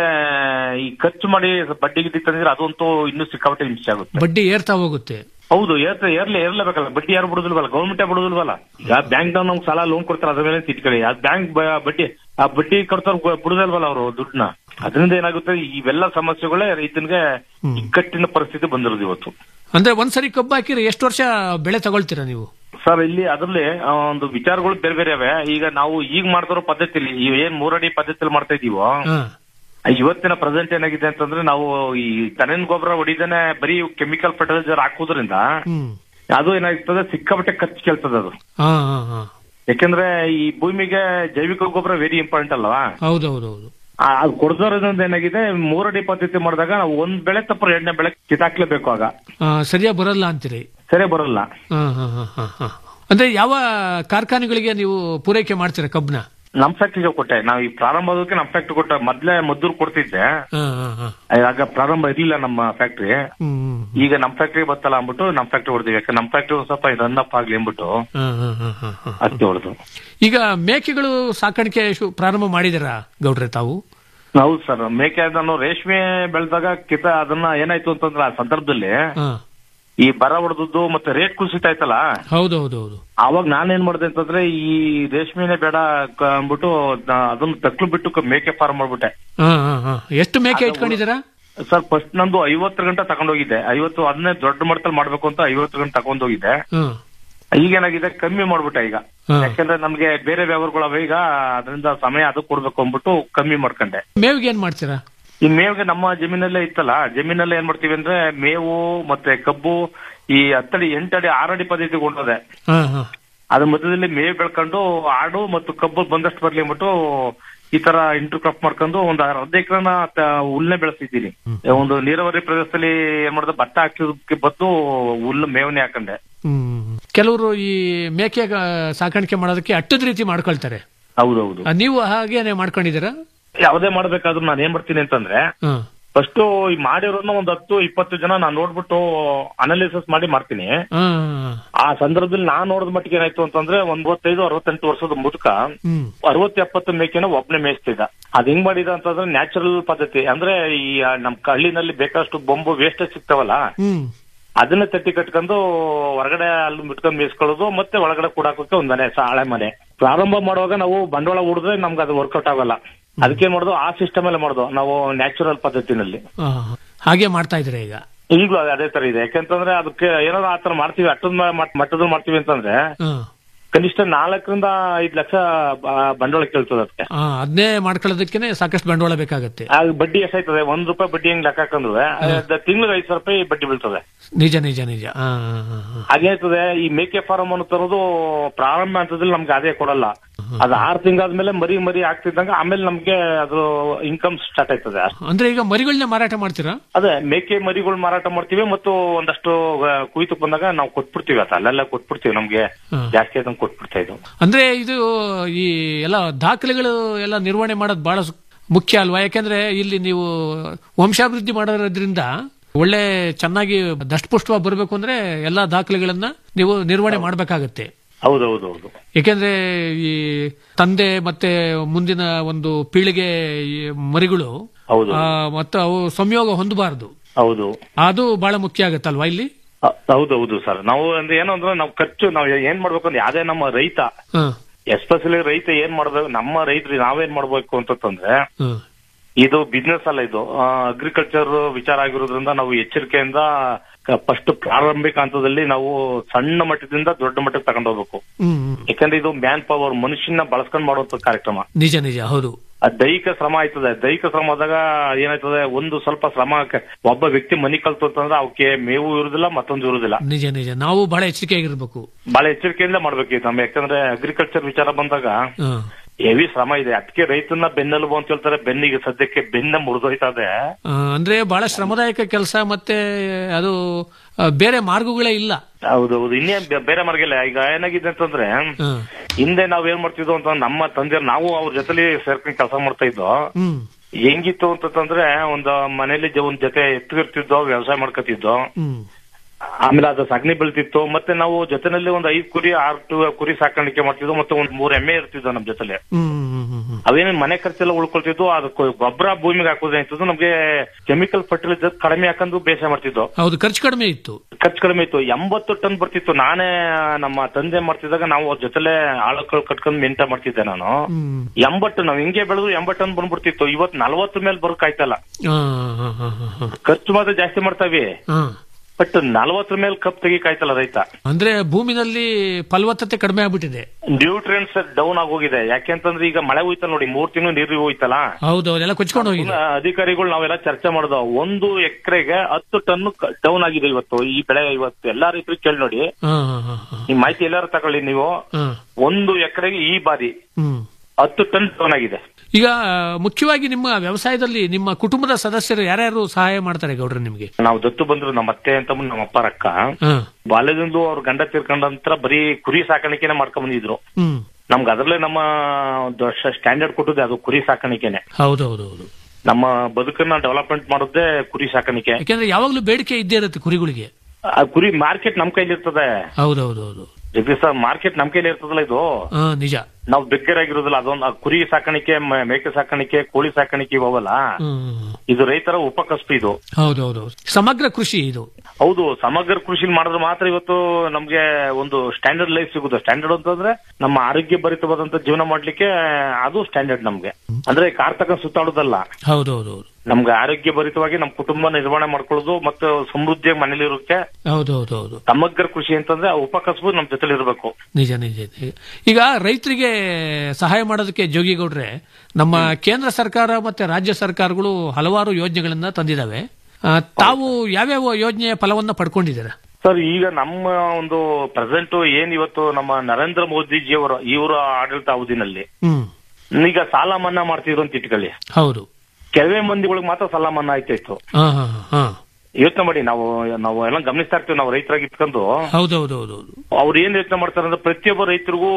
R: ಈ ಖರ್ಚು ಮಾಡಿ ಬಡ್ಡಿ ಗಿಡ್ಡಿ ತಂದಿದ್ರೆ ಅದಂತೂ ಇನ್ನೂ ಸಿಕ್ಕಾಪಟ್ಟೆ ಹಿಂಸೆ ಆಗುತ್ತೆ
Q: ಬಡ್ಡಿ ಏರ್ತಾ ಹೋಗುತ್ತೆ
R: ಹೌದು ಏರ್ತ ಏರ್ಲಿ ಏರ್ಲೇಬೇಕಲ್ಲ ಬಡ್ಡಿ ಯಾರು ಬಿಡುದಿಲ್ವಲ್ಲ ಗೌರ್ಮೆಂಟೇ ಬಿಡುದಿಲ್ವಲ್ಲ ಈಗ ಬ್ಯಾಂಕ್ ನವ್ ನಮ್ಗೆ ಸಾಲ ಲೋನ್ ಕೊಡ್ತಾರೆ ಅದ್ರ ಮೇಲೆ ತಿಟ್ಕೊಳ್ಳಿ ಆ ಬ್ಯಾಂಕ್ ಬಡ್ಡಿ ಆ ಬಡ್ಡಿ ಕೊಡ್ತಾರ ಬಿಡುದಲ್ವಲ್ಲ ಅವರು ದುಡ್ಡನ್ನ ಅದರಿಂದ ಏನಾಗುತ್ತೆ ಇವೆಲ್ಲ ಸಮಸ್ಯೆಗಳೇ ರೈತನಿಗೆ ಇಕ್ಕಟ್ಟಿನ ಪರಿಸ್ಥಿತಿ ಬಂದಿರೋದು ಇವತ್ತು
Q: ಅಂದ್ರೆ ಒಂದ್ಸರಿ ಕಬ್ಬು ಹಾಕಿದ್ರೆ ಎಷ್ಟು ವರ್ಷ ಬೆಳೆ ತಗೊಳ್ತೀರಾ ನೀವು
R: ಸರ್ ಇಲ್ಲಿ ಅದ್ರಲ್ಲಿ ಆ, ಒಂದು ವಿಚಾರಗಳು ಬೇರೆ ಬೇರೆ ಅವೆ ಈಗ ನಾವು ಈಗ ಮಾಡ್ತಿರೋ ಪದ್ಧತಿಲಿ ಈ ಏನ್ ಮೂರಡಿ ಪದ್ಧತಿಲಿ ಮಾಡ್ತಾ ಇದೀವೋ
Q: ಹಾ.
R: ಇವತ್ತಿನ ಪ್ರೆಸೆಂಟ್ ಏನಾಗಿದೆ ಅಂತಂದ್ರೆ ನಾವು ಈ ದನಿನ ಗೊಬ್ಬರ ಹೊಡಿದೇನೆ ಬರೀ ಕೆಮಿಕಲ್ ಫರ್ಟಿಲೈಸರ್ ಹಾಕುವುದ್ರಿಂದ
Q: ಹ್ಮ್
R: ಅದು ಏನಾಗ್ತದೆ ಸಿಕ್ಕಾಪಟ್ಟೆ ಖರ್ಚು ಕೇಳ್ತದೆ ಅದು
Q: ಹಾ ಹಾ ಹಾ
R: ಯಾಕಂದ್ರೆ ಈ ಭೂಮಿಗೆ ಜೈವಿಕ ಗೊಬ್ಬರ ವೆರಿ ಇಂಪಾರ್ಟೆಂಟ್ ಅಲ್ವಾ
Q: ಹೌದೌದೌದು
R: ಆ, ಅದು ಕೊಡ್ದೋದ್ರಿಂದ ಏನಾಗಿದೆ ಮೂರಡಿ ಪದ್ಧತಿ ಮಾಡಿದಾಗ ನಾವು ಒಂದ್ ಬೆಳೆ ತಪ್ಪರು ಎರಡನೇ ಬೆಳೆ ಕಿತ್ತಾಕ್ಲೇಬೇಕು ಆಗ
Q: ಆ, ಸರಿಯಾಗಿ ಬರಲ್ಲ ಅಂತೀರಿ
R: ಸರಿ ಬರಲ್ಲ
Q: ಹಾ, ಹಾ, ಹಾ, ಹಾ, ಹಾ. ಅಂದ್ರೆ ಯಾವ ಕಾರ್ಖಾನೆಗಳಿಗೆ ನೀವು ಪೂರೈಕೆ ಮಾಡ್ತೀರಾ ಕಬ್ಬನ
R: ನಮ್ ಫ್ಯಾಕ್ಟ್ರಿಗೆ ಕೊಟ್ಟೆ ನಾವು ಈ ಪ್ರಾರಂಭದಕ್ಕೆ ನಮ್ ಫ್ಯಾಕ್ಟ್ರಿ ಕೊಟ್ಟೆ ಮೊದ್ಲೇ ಮದ್ದೂರ್ ಕೊಡ್ತಿದ್ದೆ
Q: ಹಾ ಹಾ ಹಾ
R: ಆಗ ಪ್ರಾರಂಭ ಇರ್ಲಿಲ್ಲ ನಮ್ಮ ಫ್ಯಾಕ್ಟ್ರಿ
Q: ಹ್ಮ್
R: ಈಗ ನಮ್ ಫ್ಯಾಕ್ಟ್ರಿ ಬತ್ತಲ್ಲ ಅಂದ್ಬಿಟ್ಟು ನಮ್ ಫ್ಯಾಕ್ಟ್ರಿ ಹೊಡ್ತೀವಿ ಯಾಕಂದ್ರೆ ನಮ್ ಫ್ಯಾಕ್ಟ್ರಿ ಒಂದ್ ಸ್ವಲ್ಪ ರನ್ ಅಪ್ ಆಗ್ಲಿ ಅಂದ್ಬಿಟ್ಟು
Q: ಹಾ ಹಾ ಹಾ ಹಾ ಹಾ
R: ಅಷ್ಟೇ ಹೊಡೆದು
Q: ಈಗ ಮೇಕೆಗಳು ಸಾಕಾಣಿಕೆ ಶು- ಪ್ರಾರಂಭ ಮಾಡಿದಿರಾ ಗೌಡ್ರೆ ತಾವು
R: ಹೌದು ಸರ್ ಮೇಕೆ ನಾನು ರೇಷ್ಮೆ ಬೆಳೆದಾಗ ಕಿತ ಅದನ್ನ ಏನಾಯ್ತು ಅಂತಂದ್ರೆ ಆ ಸಂದರ್ಭದಲ್ಲಿ
Q: ಹಾ
R: ಈ ಬರ ಹೊಡೆದದ್ದು ಮತ್ತೆ ರೇಟ್ ಕುಸಿತ ಆಯ್ತಲ್ಲ
Q: ಹೌದು ಹೌದು ಹೌದು
R: ಅವಾಗ ನಾನೇನ್ ಮಾಡಿದೆ ಅಂತಂದ್ರೆ ಈ ರೇಷ್ಮೆನೆ ಬೇಡ ಕ- ಅಂದ್ಬಿಟ್ಟು ನಾ ಅದನ್ನ ತಕ್ಲು ಬಿಟ್ಟು ಕ- ಮೇಕೆ ಫಾರ್ಮ್ ಮಾಡ್ಬಿಟ್ಟೆ
Q: ಹಾ ಹಾ ಹಾ ಎಷ್ಟು ಮೇಕೆ ಇಟ್ಕೊಂಡಿದ್ದೀರಾ
R: ಸರ್ ಫಸ್ಟ್ ನಂದು ಐವತ್ತು ಗಂಟೆ ತಗೊಂಡೋಗಿದ್ದೆ ಐವತ್ತು ಅದನ್ನೇ ದೊಡ್ಡ ಮಟ್ಟದಲ್ಲಿ ಮಾಡ್ಬೇಕು ಅಂತ ಐವತ್ತು ಗಂಟೆ ತಗೊಂಡೋಗಿದ್ದೆ
Q: ಹ್ಮ್
R: ಈಗೇನಾಗಿದೆ ಕಮ್ಮಿ ಮಾಡ್ಬಿಟ್ಟೆ ಈಗ ಯಾಕಂದ್ರೆ ನಮ್ಗೆ ಬೇರೆ ವ್ಯವಹಾರಗಳು ಅವೆ ಈಗ ಅದರಿಂದ ಸಮಯ ಅದು ಕೊಡ್ಬೇಕು ಅಂದ್ಬಿಟ್ಟು ಕಮ್ಮಿ ಮಾಡ್ಕೊಂಡೆ
Q: ಮೇವಿಗೆ ಏನ್ ಮಾಡ್ತೀರಾ
R: ಈ ಮೇವಿಗೆ ನಮ್ಮ ಜಮೀನಲ್ಲೇ ಇತ್ತಲ್ಲ ಜಮೀನಲ್ಲೇ ಏನ್ ಮಾಡ್ತೀವಿ ಅಂದ್ರೆ ಮೇವು ಮತ್ತೆ ಕಬ್ಬು ಈ ಹತ್ತಡಿ ಎಂಟಡಿ ಆರಡಿ ಪದ್ಧತಿ ಕೊಂಡೋದೆ
Q: ಹಾ ಹಾ
R: ಅದ್ರ ಮಧ್ಯದಲ್ಲಿ ಮೇವು ಬೆಳ್ಕೊಂಡು ಆಡು ಮತ್ತು ಕಬ್ಬು ಬಂದಷ್ಟು ಬರ್ಲಿ ಅಂದ್ಬಿಟ್ಟು ಈ ತರ ಇಂಟರ್ ಕ್ರಾಪ್ ಮಾಡ್ಕೊಂಡು ಒಂದು ಅರ್ಧ ಎಕರೆನ ಹುಲ್ಲೆ ಬೆಳೆಸಿದ್ದೀನಿ ಒಂದು ನೀರಾವರಿ ಪ್ರದೇಶದಲ್ಲಿ ಏನ್ ಮಾಡಿದೆ ಭತ್ತ ಹಾಕಿದಕ್ಕೆ ಬದ್ದು ಹುಲ್ಲು ಮೇವನೆ ಹಾಕಂಡೆ
Q: ಹ್ಮ್ ಕೆಲವರು ಈ ಮೇಕೆ ಆ, ಸಾಕಾಣಿಕೆ ಮಾಡೋದಕ್ಕೆ ಅಟ್ಟದ ರೀತಿ ಮಾಡ್ಕೊಳ್ತಾರೆ
R: ಹೌದೌದು
Q: ಆ, ನೀವು ಹಾಗೇನೆ ಮಾಡ್ಕೊಂಡಿದ್ದೀರಾ
R: ಯಾವುದೇ ಮಾಡ್ಬೇಕಾದ್ರೂ ನಾನು ಏನ್ ಮಾಡ್ತೀನಿ ಅಂತಂದ್ರೆ
Q: ಹಾ
R: ಫಸ್ಟ್ ಈ ಮಾಡಿರೋರ್ನ ಒಂದ್ ಹತ್ತು ಇಪ್ಪತ್ತು ಜನ ನಾನು ನೋಡ್ಬಿಟ್ಟು ಅನಾಲಿಸಿಸ್ ಮಾಡಿ ಮಾಡ್ತೀನಿ
Q: ಹಾ
R: ಆ ಸಂದರ್ಭದಲ್ಲಿ ನಾನ್ ನೋಡಿದ ಮಟ್ಟಿಗೆ ಏನಾಯ್ತು ಅಂತಂದ್ರೆ ಒಂದ್ ಮೂವತ್ತೈದು ಅರವತ್ತೆಂಟು ವರ್ಷದ ಮುದುಕ
Q: ಹ್ಮ್
R: ಅರವತ್ತು ಎಪ್ಪತ್ತು ಮೇಕೆನ ಒಬ್ನೇ ಮೇಯಿಸ್ತಿದ್ದ ಅದ್ ಹೆಂಗ್ ಮಾಡಿದ ಅಂತಂದ್ರೆ ನ್ಯಾಚುರಲ್ ಪದ್ಧತಿ ಅಂದ್ರೆ ಈ ಆ, ನಮ್ ಹಳ್ಳಿನಲ್ಲಿ ಬೇಕಾದಷ್ಟು ಬೊಂಬು ವೇಸ್ಟೇಜ್ ಸಿಗ್ತಾವಲ್ಲ
Q: ಹ್ಮ್
R: ಅದನ್ನ ತಟ್ಟಿ ಕಟ್ಕೊಂಡು ಹೊರಗಡೆ ಅಲ್ಲಿ ಬಿಟ್ಕೊಂಡು ಮೇಯಿಸ್ಕೊಳ್ಳೋದು ಮತ್ತೆ ಒಳಗಡೆ ಕೂಡಾಕೋಕೆ ಒಂದ್ ಮನೆ ಸಾಳೆ ಮನೆ ಪ್ರಾರಂಭ ಮಾಡುವಾಗ ನಾವು ಬಂಡವಾಳ ಹೂಡಿದ್ರೆ ನಮ್ಗೆ ಅದು ವರ್ಕೌಟ್ ಆಗಲ್ಲ ಅದಕ್ಕೆ ಮಾಡೋದು ಆ ಸಿಸ್ಟಮ್ ಅಲ್ಲೇ ಮಾಡೋದು ನಾವು ನ್ಯಾಚುರಲ್ ಪದ್ಧತಿನಲ್ಲಿ
Q: ಆ, ಹಾಗೆ ಮಾಡ್ತಾ ಇದ್ದೀರಾ ಈಗ
R: ಈಗಲೂ ಅದೇ- ಅದೇ ತರ ಇದೆ ಯಾಕಂತಂದ್ರೆ ಅದಕ್ಕೆ ಏನಾದ್ರು ಆತರ ಮಾಡ್ತೀವಿ ಅಟ್ಟದ ಮಟ್ಟದಲ್ಲಿ ಮಾಡ್ತೀವಿ ಅಂತಂದ್ರೆ
Q: ಹಾ
R: ಕನಿಷ್ಠ ನಾಲ್ಕರಿಂದ ಐದ್ ಲಕ್ಷ ಬ- ಬಂಡವಾಳ ಕೇಳ್ತದೆ ಅದಕ್ಕೆ
Q: ಆ, ಅದ್ನೇ ಮಾಡ್ಕೊಳ್ಳೋದಕ್ಕೇನೆ ಸಾಕಷ್ಟು ಬಂಡವಾಳ ಬೇಕಾಗತ್ತೆ
R: ಆ ಬಡ್ಡಿ ಎಷ್ಟಾಯ್ತದೆ ಒಂದ್ ರೂಪಾಯಿ ಬಡ್ಡಿ ಹೆಂಗ್ ಲೆಕ್ಕ ಹಾಕಂದ್ರೆ ತಿಂಗಳಿಗೆ ಐದು ಸಾವಿರ ರೂಪಾಯಿ ಬಡ್ಡಿ ಬೀಳ್ತದೆ
Q: ನಿಜ ನಿಜ ನಿಜ ಆ, ಆ, ಆ, ಆ.
R: ಹಾಗೇನಾಯ್ತದೆ ಈ ಮೇಕೆ ಫಾರಂ ಅನ್ನು ತರೋದು ಪ್ರಾರಂಭ ಹಂತದಲ್ಲಿ ನಮ್ಗೆ ಅದೇ ಕೊಡಲ್ಲ ಅದು ಆರು ತಿಂಗಳಾದ್ಮೇಲೆ ಮರಿ ಮರಿ ಆಗ್ತಿದ್ದಂಗ ಆಮೇಲೆ ನಮ್ಗೆ ಅದು ಇನ್ಕಮ್ ಸ್ಟಾರ್ಟ್ ಆಯ್ತದೆ
Q: ಅಂದ್ರೆ ಈಗ ಮರಿಗಳನ್ನ ಮಾರಾಟ ಮಾಡ್ತೀರಾ
R: ಅದೇ ಮೇಕೆ ಮರಿಗಳು ಮಾರಾಟ ಮಾಡ್ತೀವಿ ಮತ್ತು ಒಂದಷ್ಟು ಆ, ಕುಯ್ತು ಬಂದಾಗ ನಾವು ಕೊಟ್ಬಿಡ್ತೀವಿ ಅದು ಅಲ್ಲೆಲ್ಲ ಕೊಟ್ಬಿಡ್ತೀವಿ ನಮ್ಗೆ
Q: ಹಾ.
R: ಜಾಸ್ತಿ ಆದಂಗೆ ಕೊಟ್ಬಿಡ್ತಾ ಇದ್ವು
Q: ಅಂದ್ರೆ ಇದು ಈ ಎಲ್ಲ ದಾಖಲೆಗಳು ಎಲ್ಲ ನಿರ್ವಹಣೆ ಮಾಡೋದು ಬಹಳ ಸು- ಮುಖ್ಯ ಅಲ್ವಾ ಯಾಕಂದ್ರೆ ಇಲ್ಲಿ ನೀವು ವಂಶಾಭಿವೃದ್ಧಿ ಮಾಡೋದ್ರಿಂದ ಒಳ್ಳೆ ಚೆನ್ನಾಗಿ ದಷ್ಟಪುಷ್ಟವಾಗಿ ಬರಬೇಕು ಅಂದ್ರೆ ಎಲ್ಲಾ ದಾಖಲೆಗಳನ್ನ ನೀವು ನಿರ್ವಹಣೆ ಮಾಡಬೇಕಾಗತ್ತೆ
R: ಹೌದೌದೌದು
Q: ಏಕೆಂದ್ರೆ ಈ ತಂದೆ ಮತ್ತೆ ಮುಂದಿನ ಒಂದು ಪೀಳಿಗೆ ಈ ಮರಿಗಳು
R: ಹೌದು.
Q: ಆ, ಮತ್ತು ಅವು ಸಂಯೋಗ ಹೊಂದಬಾರದು
R: ಹೌದು
Q: ಅದು ಬಹಳ ಮುಖ್ಯ ಆಗತ್ತಲ್ವಾ ಇಲ್ಲಿ
R: ಹ- ಹೌದೌದು ಸರ್ ನಾವು ಅಂದ್ರೆ ಏನು ಅಂದ್ರೆ ನಾವು ಖರ್ಚು ನಾವು ಏನ್ ಮಾಡ್ಬೇಕು ಅಂದ್ರೆ ಯಾವ್ದೇ ನಮ್ಮ ರೈತ
Q: ಹ,
R: ಎಸ್ಪೆಷಲಿ ರೈತ ಏನ್ ಮಾಡ್ಬೇಕು ನಮ್ಮ ರೈತರು ನಾವೇನ್ ಮಾಡ್ಬೇಕು ಅಂತಂದ್ರೆ
Q: ಹ.
R: ಇದು ಬಿಸ್ನೆಸ್ ಅಲ್ಲ ಇದು ಅಗ್ರಿಕಲ್ಚರ್ ವಿಚಾರ ಆಗಿರೋದ್ರಿಂದ ನಾವು ಎಚ್ಚರಿಕೆಯಿಂದ ಫಸ್ಟ್ ಪ್ರಾರಂಭಿಕ ಹಂತದಲ್ಲಿ ನಾವು ಸಣ್ಣ ಮಟ್ಟದಿಂದ ದೊಡ್ಡ ಮಟ್ಟಕ್ಕೆ ತಗೊಂಡು ಹೋಗ್ಬೇಕು
Q: ಹ್ಮ್ ಹ್ಮ್.
R: ಯಾಕಂದ್ರೆ ಇದು ಮ್ಯಾನ್ ಪವರ್ ಮನುಷ್ಯನ ಬಳಸ್ಕೊಂಡ್ ಮಾಡುವಂತ ಕಾರ್ಯಕ್ರಮ
Q: ನಿಜ ನಿಜ ಹೌದು
R: ಆ ದೈಹಿಕ ಶ್ರಮ ಆಯ್ತದೆ ದೈಹಿಕ ಶ್ರಮ ಆದಾಗ ಏನಾಯ್ತದೆ ಒಂದು ಸ್ವಲ್ಪ ಶ್ರಮ ಕ- ಒಬ್ಬ ವ್ಯಕ್ತಿ ಮನಿ ಕಲ್ತು ಅಂತಂದ್ರೆ ಅವಕ್ಕೆ ಮೇವು ಇರುದಿಲ್ಲ ಮತ್ತೊಂದು ಇರುದಿಲ್ಲ
Q: ನಿಜ ನಿಜ ನಾವು ಬಹಳ ಎಚ್ಚರಿಕೆಯಾಗಿರ್ಬೇಕು
R: ಬಹಳ ಎಚ್ಚರಿಕೆಯಿಂದ ಮಾಡ್ಬೇಕು ನಮ್ಮ ಯಾಕಂದ್ರೆ ಅಗ್ರಿಕಲ್ಚರ್ ವಿಚಾರ ಬಂದಾಗ
Q: ಹ.
R: ಹೆವಿ ಶ್ರಮ ಇದೆ ಅದಕ್ಕೆ ರೈತನ ಬೆನ್ನೆಲುಬು ಅಂತ ಹೇಳ್ತಾರೆ ಬೆನ್ನಿಗೆ ಸದ್ಯಕ್ಕೆ ಬೆನ್ನ ಮುರಿದೋಯ್ತದೆ
Q: ಆ, ಅಂದ್ರೆ ಬಹಳ ಶ್ರಮದಾಯಕ ಕೆಲಸ ಮತ್ತೆ ಅದು ಆ, ಬೇರೆ ಮಾರ್ಗಗಳೇ ಇಲ್ಲ
R: ಹೌದೌದು ಇನ್ನೇನ್ ಬೆ- ಬೇರೆ ಮಾರ್ಗಿಲ್ಲ ಈಗ ಏನಾಗಿದೆ ಅಂತಂದ್ರೆ
Q: ಹ.
R: ಹಿಂದೆ ನಾವ್ ಏನ್ ಮಾಡ್ತಿದ್ವು ಅಂತ ನಮ್ಮ ತಂದೆಯವ್ರು ನಾವು ಅವ್ರ ಜೊತೆಲಿ ಸೇರ್ಕೊಂಡು ಕೆಲಸ ಮಾಡ್ತಾ ಇದ್ದೋ
Q: ಹ್ಮ್
R: ಹೆಂಗಿತ್ತು ಅಂತಂದ್ರೆ ಒಂದು ಮನೇಲಿ ಜ- ಒಂದ್ ಜೊತೆ ಎತ್ತಿರ್ತಿದ್ದೋ ವ್ಯವಸಾಯ ಮಾಡ್ಕೊತಿದ್ದೋ
Q: ಹ್ಮ್
R: ಆಮೇಲೆ ಅದು ಸಗಣಿ ಬೀಳ್ತಿತ್ತು ಮತ್ತೆ ನಾವು ಜೊತೆನಲ್ಲಿ ಒಂದ್ ಐದ್ ಕುರಿ ಆರು ಟು- ಕುರಿ ಸಾಕಾಣಿಕೆ ಮಾಡ್ತಿದ್ವು ಮತ್ತೆ ಒಂದ್ ಮೂರ್ ಎಮ್ಮೆ ಇರ್ತಿದ್ವು ನಮ್ ಜೊತೆಲಿ
Q: ಹ್ಮ್ ಹ್ಮ್ ಹ್ಮ್ ಹ್ಮ್
R: ಅವೇನೇನ್ ಮನೆ ಖರ್ಚೆಲ್ಲ ಉಳ್ಕೊಳ್ತಿದ್ವು ಅದಕ್ಕೆ ಗೊಬ್ಬರ ಭೂಮಿಗೆ ಹಾಕೋದೇನಿತ್ತು ನಮ್ಗೆ ಕೆಮಿಕಲ್ ಫರ್ಟಿಲೈಸರ್ ಕಡಿಮೆ ಹಾಕೊಂಡು ಬೇಸಾಯ ಮಾಡ್ತಿದ್ವು
Q: ಹೌದು ಖರ್ಚು ಕಡಿಮೆ ಇತ್ತು
R: ಖರ್ಚು ಕಡಿಮೆ ಇತ್ತು ಎಂಬತ್ತು ಟನ್ ಬರ್ತಿತ್ತು ನಾನೇ ನಮ್ಮ ತಂದೆ ಮಾಡ್ತಿದ್ದಾಗ ನಾವು ಅವ್ರ ಜೊತೆಲೆ ಆಳುಗಳು ಕಟ್ಕೊಂಡ್ ಮೆಂಟ ಮಾಡ್ತಿದ್ದೆ ನಾನು
Q: ಹ್ಮ್
R: ಎಂಬತ್ತು ನಾವ್ ಹಿಂಗೆ ಬೆಳೆದು ಎಂಬತ್ತು ಟನ್ ಬಂದ್ಬಿಡ್ತಿತ್ತು ಇವತ್ ನಲ್ವತ್ತು ಮೇಲೆ ಬರೋಕ್ ಆಯ್ತಲ್ಲ
Q: ಆ, ಹ, ಹ, ಹ, ಹ.
R: ಖರ್ಚು ಮಾತ್ರ ಜಾಸ್ತಿ ಮಾಡ್ತಾವಿ
Q: ಹ.
R: ಬಟ್ ನಲ್ವತ್ತರ ಮೇಲೆ ಕಪ್ ತೆಗಿಕಾಯ್ತಲ್ಲ ರೈತ
Q: ಅಂದ್ರೆ ಭೂಮಿನಲ್ಲಿ ಫಲವತ್ತತೆ ಕಡಿಮೆ ಆಗ್ಬಿಟ್ಟಿದೆ
R: ನ್ಯೂಟ್ರಿಯನ್ಸ್ ಡೌನ್ ಆಗೋಗಿದೆ ಯಾಕೆಂತಂದ್ರೆ ಈಗ ಮಳೆ ಹೋಯ್ತಲ್ಲ ನೋಡಿ ಮೂರ್ ತಿಂಗಳು ನೀರು ಹೋಯ್ತಲ್ಲ
Q: ಹೌದು ಅದೆಲ್ಲ ಕೊಚ್ಕೊಂಡು ಹೋಗಿದೆ
R: ಪುನಃ ಅಧಿಕಾರಿಗಳು ನಾವೆಲ್ಲ ಚರ್ಚೆ ಮಾಡ್ದೋ ಒಂದು ಎಕರೆಗೆ ಹತ್ತು ಟನ್ ಡೌನ್ ಆಗಿದೆ ಇವತ್ತು ಈ ಬೆಳೆ ಇವತ್ತು ಎಲ್ಲಾ ರೈತರು ಕೇಳಿ ನೋಡಿ
Q: ಹ, ಹ, ಹ, ಹ.
R: ಈ ಮಾಹಿತಿ ಎಲ್ಲಾರು ತಗೊಳ್ಳಿ ನೀವು
Q: ಹ.
R: ಒಂದು ಎಕರೆಗೆ ಈ ಬಾರಿ
Q: ಹ್ಮ್
R: ಹತ್ತು ಟನ್ ಡೌನ್ ಆಗಿದೆ
Q: ಈಗ ಮುಖ್ಯವಾಗಿ ನಿಮ್ಮ ವ್ಯವಸಾಯದಲ್ಲಿ ನಿಮ್ಮ ಕುಟುಂಬದ ಸದಸ್ಯರು ಯಾರ್ಯಾರು ಸಹಾಯ ಮಾಡ್ತಾರೆ ಗೌಡ್ರೆ ನಿಮ್ಗೆ
R: ನಾವು ದತ್ತು ಬಂದ್ರು ನಮ್ಮ ಅತ್ತೆ ಅಂತ ಬಂದು ನಮ್ಮ ಅಪ್ಪ ಅಕ್ಕ
Q: ಹ.
R: ಬಾಲ್ಯದಿಂದ ಅವ್ರ ಗಂಡ ತೀರ್ಕೊಂಡ ನಂತರ ಬರೀ ಕುರಿ ಸಾಕಾಣಿಕೆನೆ ಮಾಡ್ಕೊಂಡ್ ಬಂದಿದ್ರು
Q: ಹ್ಮ್
R: ನಮ್ಗೆ ಅದರಲ್ಲೇ ನಮ್ಮ ಸ್ಟ್ಯಾಂಡರ್ಡ್ ಕೊಟ್ಟದೆ ಅದು ಕುರಿ ಸಾಕಾಣಿಕೆನೆ
Q: ಹೌದೌದೌದು
R: ನಮ್ಮ ಬದುಕನ್ನ ಡೆವಲಪ್ಮೆಂಟ್ ಮಾಡೋದೇ ಕುರಿ ಸಾಕಾಣಿಕೆ
Q: ಯಾಕೆಂದ್ರೆ ಯಾವಾಗ್ಲೂ ಬೇಡಿಕೆ ಇದ್ದೇ ಇರುತ್ತೆ ಕುರಿಗಳಿಗೆ
R: ಆ ಕುರಿ ಮಾರ್ಕೆಟ್ ನಮ್ ಕೈಲಿ ಇರ್ತದೆ
Q: ಹೌದೌದೌದು
R: ಜಗದೀಶ್ ಸರ್ ಮಾರ್ಕೆಟ್ ನಮ್ ಕೈಲಿ ಇರ್ತದಲ್ಲ ಇದು
Q: ಹಾ ನಿಜ
R: ನಾವು ಆಗಿರೋದಿಲ್ಲ ಅದೊಂದು ಆ ಕುರಿ ಸಾಕಾಣಿಕೆ ಮ- ಮೇಕೆ ಸಾಕಾಣಿಕೆ ಕೋಳಿ ಸಾಕಾಣಿಕೆ ಇವಲ್ಲ
Q: ಹ್ಮ್
R: ಇದು ರೈತರ ಉಪಕಸಬು ಇದು
Q: ಹೌದೌದು ಸಮಗ್ರ ಕೃಷಿ ಇದು
R: ಹೌದು ಸಮಗ್ರ ಕೃಷಿ ಮಾಡಿದ್ರೆ ಮಾತ್ರ ಇವತ್ತು ನಮ್ಗೆ ಒಂದು ಸ್ಟ್ಯಾಂಡರ್ಡ್ ಲೈಫ್ ಸಿಗುತ್ತೆ ಸ್ಟ್ಯಾಂಡರ್ಡ್ ಅಂತಂದ್ರೆ ನಮ್ಮ ಆರೋಗ್ಯ ಭರಿತವಾದಂತ ಜೀವನ ಮಾಡ್ಲಿಕ್ಕೆ ಅದು ಸ್ಟ್ಯಾಂಡರ್ಡ್ ನಮ್ಗೆ ಅಂದ್ರೆ ಕಾರ್ ತಗೊಂಡ್ ಸುತ್ತಾಡೋದಲ್ಲ
Q: ಹೌದೌದೌದು
R: ನಮ್ಗೆ ಆರೋಗ್ಯ ಭರಿತವಾಗಿ ನಮ್ ಕುಟುಂಬ ನಿರ್ವಹಣೆ ಮಾಡ್ಕೊಳ್ಳೋದು ಮತ್ತು ಸಮೃದ್ಧಿಯಾಗಿ ಮನೇಲಿ ಇರೋಕೆ
Q: ಹೌದೌದೌದು
R: ಸಮಗ್ರ ಕೃಷಿ ಅಂತಂದ್ರೆ ಆ ಉಪಕಸಬು ನಮ್ ಜೊತೆಲಿ ಇರಬೇಕು
Q: ನಿಜ ನಿಜ ನಿಜ. ಈಗ ರೈತರಿಗೆ ಸಹಾಯ ಮಾಡೋದಕ್ಕೆ ಜೋಗಿಗೌಡ್ರೆ ನಮ್ಮ ಕೇಂದ್ರ ಸರ್ಕಾರ ಮತ್ತೆ ರಾಜ್ಯ ಸರ್ಕಾರಗಳು ಹಲವಾರು ಯೋಜನೆಗಳನ್ನ ತಂದಿದ್ದಾವೆ ಆ, ತಾವು ಯಾವ್ಯಾವ ಯೋಜನೆಯ ಫಲವನ್ನ ಪಡ್ಕೊಂಡಿದ್ದೀರಾ
R: ಸರ್ ಈಗ ನಮ್ಮ ಒಂದು ಪ್ರೆಸೆಂಟ್ ಏನ್ ಇವತ್ತು ನಮ್ಮ ನರೇಂದ್ರ ಮೋದಿಜಿಯವರ ಇವರ ಆಡಳಿತ ಅವಧಿನಲ್ಲಿ
Q: ಹ್ಮ್
R: ಈಗ ಸಾಲ ಮನ್ನಾ ಮಾಡ್ತಿದ್ರು ಅಂತ ಇಟ್ಕೊಳ್ಳಿ
Q: ಹೌದು
R: ಕೆಲವೇ ಮಂದಿಗಳಿಗೆ ಮಾತ್ರ ಸಾಲ ಮನ್ನಾ ಆಯ್ತಾ ಇತ್ತು
Q: ಹಾ ಹಾ ಹಾ
R: ಯೋಚನೆ ಮಾಡಿ ನಾವು ನಾವು ಎಲ್ಲ ಗಮನಿಸ್ತಾ ಇರ್ತೀವಿ ನಾವು ರೈತರಾಗಿ ಇಟ್ಕೊಂಡು
Q: ಹೌದೌದೌದು
R: ಅವ್ರು ಏನ್ ಯೋಚನೆ ಮಾಡ್ತಾರೆ ಅಂದ್ರೆ ಪ್ರತಿಯೊಬ್ಬ ರೈತರಿಗೂ